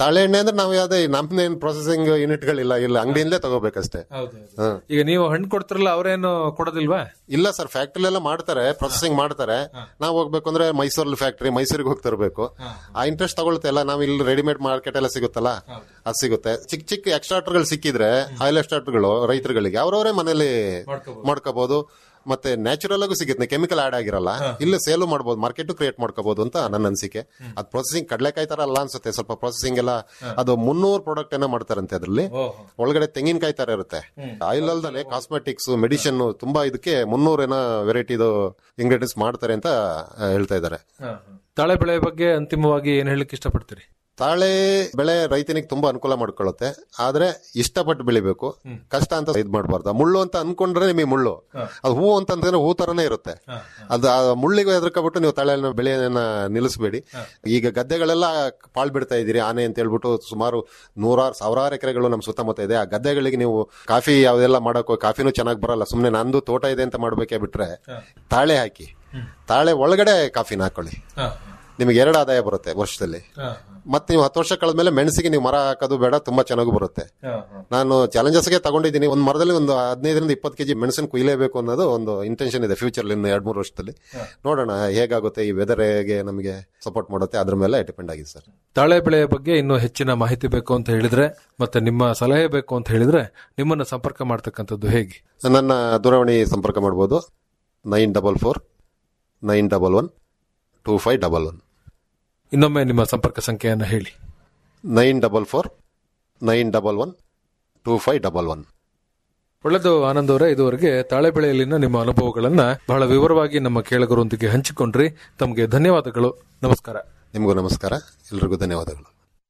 ತಾಳೆ ಎಣ್ಣೆ ಅಂದ್ರೆ ನಾವು ಯಾವ್ದೇ ನಮ್ದೇನ್ ಪ್ರೊಸೆಸಿಂಗ್ ಯೂನಿಟ್ಗಳಿಲ್ಲ ಇಲ್ಲ ಅಂಗಡಿಯಿಂದಲೇ ತಗೋಬೇಕಷ್ಟೇ ಹ್ಮ್. ಈಗ ನೀವು ಹಣ್ಣು ಕೊಡ್ತಿರಲ್ಲ ಅವ್ರೇನು ಕೊಡೋದಿಲ್ವಾ ಇಲ್ಲ ಸರ್ ಫ್ಯಾಕ್ಟ್ರಿ ಎಲ್ಲ ಮಾಡ್ತಾರೆ ಪ್ರೊಸೆಸಿಂಗ್ ಮಾಡ್ತಾರೆ ನಾವು ಹೋಗ್ಬೇಕು ಅಂದ್ರೆ ಮೈಸೂರಲ್ಲಿ ಫ್ಯಾಕ್ಟ್ರಿ ಮೈಸೂರಿಗೆ ಹೋಗಿ ತರಬೇಕು ಆ ಇಂಟ್ರೆಸ್ಟ್ ತಗೊಳುತ್ತೆ ಎಲ್ಲ ನಾವು ಇಲ್ಲಿ ರೆಡಿಮೇಡ್ ಮಾರ್ಕೆಟ್ ಎಲ್ಲ ಸಿಗುತ್ತಲ್ಲ ಅದು ಸಿಗುತ್ತೆ ಚಿಕ್ಕ ಚಿಕ್ಕ ಎಕ್ಸ್ಟ್ರಾಕ್ಟರ್ಗಳು ಸಿಕ್ಕಿದ್ರೆ ಆಯಿಲ್ ಎಕ್ಸ್ಟ್ರಾಕ್ಟರ್ಗಳು ರೈತರುಗಳಿಗೆ ಅವ್ರವರೇ ಮನೇಲಿ ಮಾಡ್ಕೋಬಹುದು ಮತ್ತೆ ನ್ಯಾಚುರಲ್ ಆಗು ಸಿಗುತ್ತೆ ಕೆಮಿಕಲ್ ಆಡ್ ಆಗಿರಲ್ಲ ಇಲ್ಲಿ ಸೇಲು ಮಾಡಬಹುದು ಮಾರ್ಕೆಟ್ ಕ್ರಿಯೇಟ್ ಮಾಡ್ಕೋಬಹುದು ಅಂತ ನನ್ನ ಅನಿಸಿಕೆ ಅದು ಪ್ರೊಸೆಸಿಂಗ್ ಕಡ್ಲೆಕಾಯಿ ತರ ಅಲ್ಲ ಅನ್ಸುತ್ತೆ ಸ್ವಲ್ಪ ಪ್ರೊಸೆಸಿಂಗ್ ಎಲ್ಲ ಅದು ಮುನ್ನೂರು ಪ್ರಾಡಕ್ಟ್ ಏನೋ ಮಾಡ್ತಾರಂತೆ ಅದ್ರಲ್ಲಿ ಒಳಗಡೆ ತೆಂಗಿನಕಾಯಿ ತರ ಇರುತ್ತೆ ಆಯಿಲ್ ಅಲ್ದಲೆ ಕಾಸ್ಮೆಟಿಕ್ಸ್ ಮೆಡಿಸಿನ್ ತುಂಬಾ ಇದಕ್ಕೆ ಮುನ್ನೂರ ಏನೋ ವೆರೈಟಿದು ಇಂಗ್ರೀಡಿಯೆಂಟ್ಸ್ ಮಾಡ್ತಾರೆ ಅಂತ ಆ, ಹೇಳ್ತಾ ಇದ್ದಾರೆ ತಾಳೆ ಬೆಳೆ ಬಗ್ಗೆ ಅಂತಿಮವಾಗಿ ಏನ್ ಹೇಳಕ್ ಇಷ್ಟಪಡ್ತೀರಿ ತಾಳೆ ಬೆಳೆ ರೈತನಿಗೆ ತುಂಬಾ ಅನುಕೂಲ ಮಾಡ್ಕೊಳ್ಳುತ್ತೆ ಆದ್ರೆ ಇಷ್ಟಪಟ್ಟು ಬೆಳಿಬೇಕು ಕಷ್ಟ ಅಂತ ಇದ್ ಮಾಡಬಾರ್ದು ಮುಳ್ಳು ಅಂತ ಅನ್ಕೊಂಡ್ರೆ ನಿಮಗೆ ಮುಳ್ಳು ಅದು ಹೂ ಅಂತಂದ್ರೆ ಹೂ ತರನೇ ಇರುತ್ತೆ ಅದು ಆ ಮುಳ್ಳಿಗೆ ಎದುರ್ಕೊಬಿಟ್ಟು ನೀವು ತಾಳೆ ಬೆಳೆಯನ್ನ ನಿಲ್ಲಿಸಬೇಡಿ ಈಗ ಗದ್ದೆಗಳೆಲ್ಲ ಪಾಳ್ ಬಿಡ್ತಾ ಇದೀರಿ ಆನೆ ಅಂತ ಹೇಳ್ಬಿಟ್ಟು ಸುಮಾರು ನೂರಾರು ಸಾವಿರಾರು ಎಕರೆಗಳು ನಮ್ಮ ಸುತ್ತಮುತ್ತ ಇದೆ ಆ ಗದ್ದೆಗಳಿಗೆ ನೀವು ಕಾಫಿ ಯಾವ್ದೆಲ್ಲ ಮಾಡಕ್ಕೋ ಕಾಫಿನೂ ಚೆನ್ನಾಗಿ ಬರಲ್ಲ ಸುಮ್ನೆ ನಂದು ತೋಟ ಇದೆ ಅಂತ ಮಾಡ್ಬೇಕೇ ಬಿಟ್ರೆ ತಾಳೆ ಹಾಕಿ ತಾಳೆ ಒಳಗಡೆ ಕಾಫಿನ ಹಾಕೊಳ್ಳಿ ನಿಮಗೆ ಎರಡು ಆದಾಯ ಬರುತ್ತೆ ವರ್ಷದಲ್ಲಿ ಮತ್ತೆ ನೀವು ಹತ್ತು ವರ್ಷ ಕಳೆದ್ಮೇಲೆ ಮೆಣಸಿಗೆ ನೀವು ಮರ ಹಾಕೋದು ಬೇಡ ತುಂಬಾ ಚೆನ್ನಾಗಿ ಬರುತ್ತೆ ನಾನು ಚಾಲೆಂಜಸ್ಗೆ ತಗೊಂಡಿದ್ದೀನಿ ಒಂದು ಮರದಲ್ಲಿ ಒಂದು ಹದಿನೈದರಿಂದ ಇಪ್ಪತ್ತು ಕೆಜಿ ಮೆಣಸಿನ ಕುಯ್ಲೇಬೇಕು ಅನ್ನೋದು ಒಂದು ಇಂಟೆನ್ಷನ್ ಇದೆ ಫ್ಯೂಚರ್ ಇನ್ನು ಎರಡ್ ಮೂರು ವರ್ಷದಲ್ಲಿ ನೋಡೋಣ ಹೇಗಾಗುತ್ತೆ ಈ ವೆದರ್ ಹೇಗೆ ನಮಗೆ ಸಪೋರ್ಟ್ ಮಾಡುತ್ತೆ ಅದ್ರ ಮೇಲೆ ಡಿಪೆಂಡ್ ಆಗಿದೆ ಸರ್ ತಾಳೆ ಬೆಳೆಯ ಬಗ್ಗೆ ಇನ್ನೂ ಹೆಚ್ಚಿನ ಮಾಹಿತಿ ಬೇಕು ಅಂತ ಹೇಳಿದ್ರೆ ಮತ್ತೆ ನಿಮ್ಮ ಸಲಹೆ ಬೇಕು ಅಂತ ಹೇಳಿದ್ರೆ ನಿಮ್ಮನ್ನ ಸಂಪರ್ಕ ಮಾಡ್ತಕ್ಕಂಥದ್ದು ಹೇಗೆ ನನ್ನ ದೂರವಾಣಿ ಸಂಪರ್ಕ ಮಾಡ್ಬೋದು nine double four nine double one two five double one ಇನ್ನೊಮ್ಮೆ ನಿಮ್ಮ ಸಂಪರ್ಕ ಸಂಖ್ಯೆಯನ್ನ ಹೇಳಿ nine double four nine double one two five double one ಒಳ್ಳೆದು ಆನಂದ್ ಅವರೇ ಇದುವರೆಗೆ ತಾಳೆ ಬೆಳೆಯಲ್ಲಿನ ನಿಮ್ಮ ಅನುಭವಗಳನ್ನ ಬಹಳ ವಿವರವಾಗಿ ನಮ್ಮ ಕೇಳಗರೊಂದಿಗೆ ಹಂಚಿಕೊಂಡ್ರಿ ತಮಗೆ ಧನ್ಯವಾದಗಳು ನಮಸ್ಕಾರ ನಿಮಗೂ ನಮಸ್ಕಾರ ಎಲ್ರಿಗೂ ಧನ್ಯವಾದಗಳು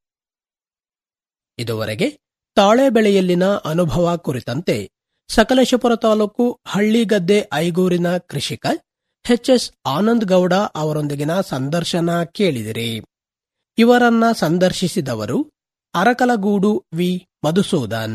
ಇದುವರೆಗೆ ತಾಳೆ ಬೆಳೆಯಲ್ಲಿನ ಅನುಭವ ಕುರಿತಂತೆ ಸಕಲೇಶಪುರ ತಾಲೂಕು ಹಳ್ಳಿಗದ್ದೆ ಐಗೂರಿನ ಕೃಷಿಕ ಎಚ್ ಆನಂದ್ ಗೌಡ ಅವರೊಂದಿಗಿನ ಸಂದರ್ಶನ ಕೇಳಿದಿರಿ ಇವರನ್ನ ಸಂದರ್ಶಿಸಿದವರು ಅರಕಲಗೂಡು ವಿ ಮಧುಸೂದನ್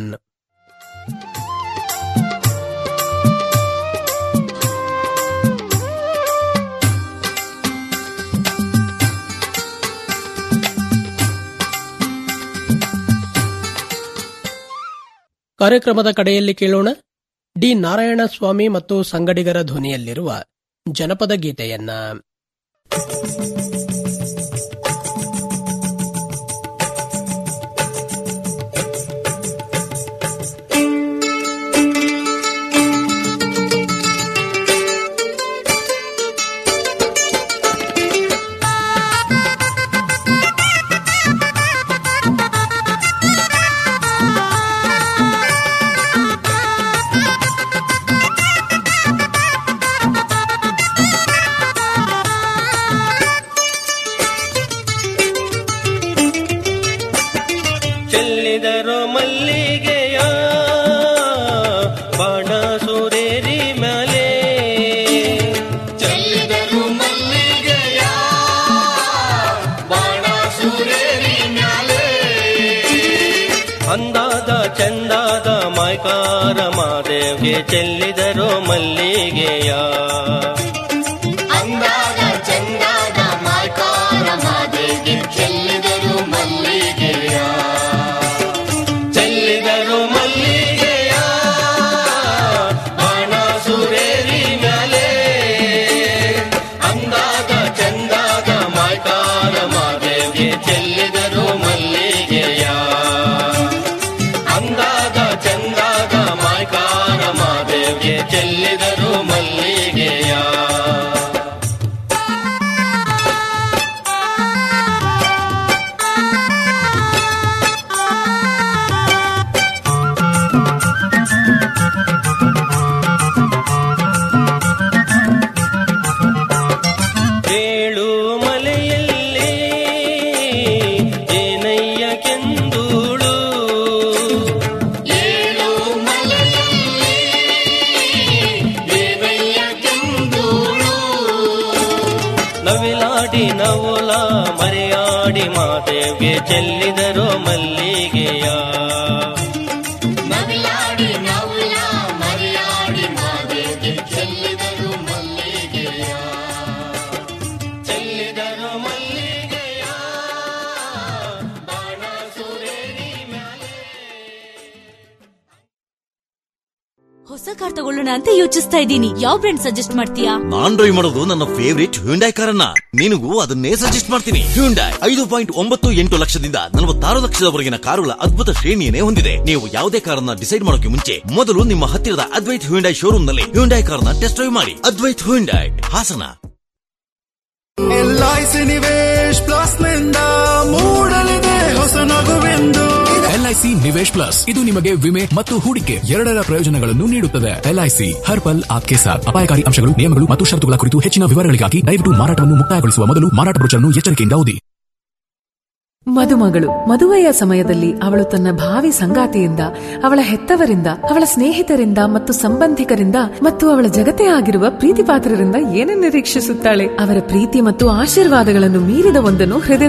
ಕಾರ್ಯಕ್ರಮದ ಕಡೆಯಲ್ಲಿ ಕೇಳೋಣ ಡಿ ನಾರಾಯಣಸ್ವಾಮಿ ಮತ್ತು ಸಂಗಡಿಗರ ಧ್ವನಿಯಲ್ಲಿರುವ ಜನಪದ ಗೀತೆಯನ್ನ ಚೆಲ್ಲಿದರು ಮಲ್ಲಿಗೆಯ ಬಾಣ ಸುರೇರಿ ಮೇಲೆ ಚೆಲ್ಲಿದರು ಮಲ್ಲಿಗೆಯ ಬಾಣ ಸುರೇರಿ ಮ್ಯಾಲೆ ಅಂದಾದ ಚಂದಾದ ಮೈಕಾರ ಮಾದೇವ್ಗೆ ಚೆಲ್ಲಿದರು ಮಲ್ಲಿಗೆಯ ಅಂದಾದ ಚಂದಾದ ಮೈಕಾರ ಮಾದೇವ್ಗೆ ಚೆಲ್ಲಿದರು ಮಲ್ಲಿಗೆಯ ಚೆಲ್ಲಿದರು ಮಲ್ಲಿಗೆಯ ಬಾಣ ಸುರೇರಿ ಮ್ಯಾಲೆ ಅಂದಾದ ಚಂದಾದ ಮಾಯ್ಕಾರ ಮಾದೇವ್ಗೆ ಚೆಲ್ಲಿದರು ಮಲ್ಲಿಗೆಯ ಅಂದಾದ ಚಂದಾದ ಮಾಯ್ಕಾರ ಮಾದೇವ್ಗೆ ಚೆಲ್ಲಿದರು ಮಲ್ಲಿಗೆಯ ಏಳು ಮಲೆಯಲ್ಲಿ ಏನಯ್ಯ ಕೆಂದೂಳು ಏಳು ಮಲೆಯಲ್ಲಿ ಏನಯ್ಯ ಕೆಂದೂಳು ನವಿಲಾಡಿ ನವುಲ ಮರೆಯಾಡಿ ಮಾದೇವ್ಗೆ ಚೆಲ್ಲಿದರು ಮಲ್ಲಿಗೆಯ ನವಿಲಾಡಿ ನವುಲ ಮರೆಯಾಡಿ ಮಾದೇವ್ಗೆ ಚೆಲ್ಲಿದರು ಮಲ್ಲಿಗೆಯ ಚೆಲ್ಲಿದರು ಮಲ್ಲಿಗೆಯ ಬಾಣ ಹೊಸ ಕಾರ್ ತಗೊಳ್ಳೋಣ ಅಂತ ಯೋಚಿಸ್ತಾ ಇದ್ದೀನಿ ಯಾವ ಬ್ರ್ಯಾಂಡ್ ಸಜೆಸ್ಟ್ ಮಾಡ್ತೀಯಾ ನಾನ್ ಡ್ರೈವ್ ಮಾಡೋದು ನನ್ನ ಫೇವರಿಟ್ ಹ್ಯುಂಡೈ ಕಾರನ್ನ ನಿನಗೂ ಅದನ್ನೇ ಸಜೆಸ್ಟ್ ಮಾಡ್ತೀನಿ ಹ್ಯುಂಡೈ ಐದು ಪಾಯಿಂಟ್ ಒಂಬತ್ತು ಎಂಟು ಲಕ್ಷದಿಂದ ನಲವತ್ತಾರು ಲಕ್ಷದವರೆಗಿನ ಕಾರುಗಳ ಅದ್ಭುತ ಶ್ರೇಣಿಯನ್ನೇ ಹೊಂದಿದೆ ನೀವು ಯಾವುದೇ ಕಾರನ್ನ ಡಿಸೈಡ್ ಮಾಡೋಕೆ ಮುಂಚೆ ಮೊದಲು ನಿಮ್ಮ ಹತ್ತಿರದ ಅದ್ವೈತ್ ಹ್ಯುಂಡೈ ಶೋರೂಮ್ ನಲ್ಲಿ ಹ್ಯುಂಡೈ ಕಾರ್ನ ಟೆಸ್ಟ್ ಡ್ರೈವ್ ಮಾಡಿ Advaith Hyundai Hassan LIC Nivesh plus ನಿಂದ ಮೂಡಲಿದೆ ಹೊಸ ನಗುವೆಂದು ಎಲ್ಐಸಿ ನಿವೇಶ್ ಪ್ಲಸ್ ಇದು ನಿಮಗೆ ವಿಮೆ ಮತ್ತು ಹೂಡಿಕೆ ಎರಡರ ಪ್ರಯೋಜನಗಳನ್ನು ನೀಡುತ್ತದೆ ಎಲ್ಐಸಿ ಹರ್ ಪಲ್ ಆಪ್ಕೆ ಸಾಥ್ ಅಪಾಯಕಾರಿ ಅಂಶಗಳು ನಿಯಮಗಳು ಮತ್ತು ಷರತ್ತುಗಳ ಕುರಿತು ಹೆಚ್ಚಿನ ವಿವರಗಳಿಗಾಗಿ ದಯವಿಟ್ಟು ಮಾರಾಟವನ್ನು ಮುಕ್ತಾಯಗೊಳಿಸುವ ಮೊದಲು ಮಾರಾಟ ಬ್ರೋಚರ್ನ್ನು ಎಚ್ಚರಿಕೆಯಿಂದ ಓದಿ ಮದುಮಗಳು ಮದುವೆಯ ಸಮಯದಲ್ಲಿ ಅವಳು ತನ್ನ ಭಾವಿ ಸಂಗಾತಿಯಿಂದ ಅವಳ ಹೆತ್ತವರಿಂದ ಅವಳ ಸ್ನೇಹಿತರಿಂದ ಮತ್ತು ಸಂಬಂಧಿಕರಿಂದ ಮತ್ತು ಅವಳ ಜಗತ್ತೇ ಆಗಿರುವ ಪ್ರೀತಿ ಪಾತ್ರರಿಂದ ಏನನ್ನು ನಿರೀಕ್ಷಿಸುತ್ತಾಳೆ ಅವರ ಪ್ರೀತಿ ಮತ್ತು ಆಶೀರ್ವಾದಗಳನ್ನು ಮೀರಿದ ಒಂದನ್ನು ಹೃದಯ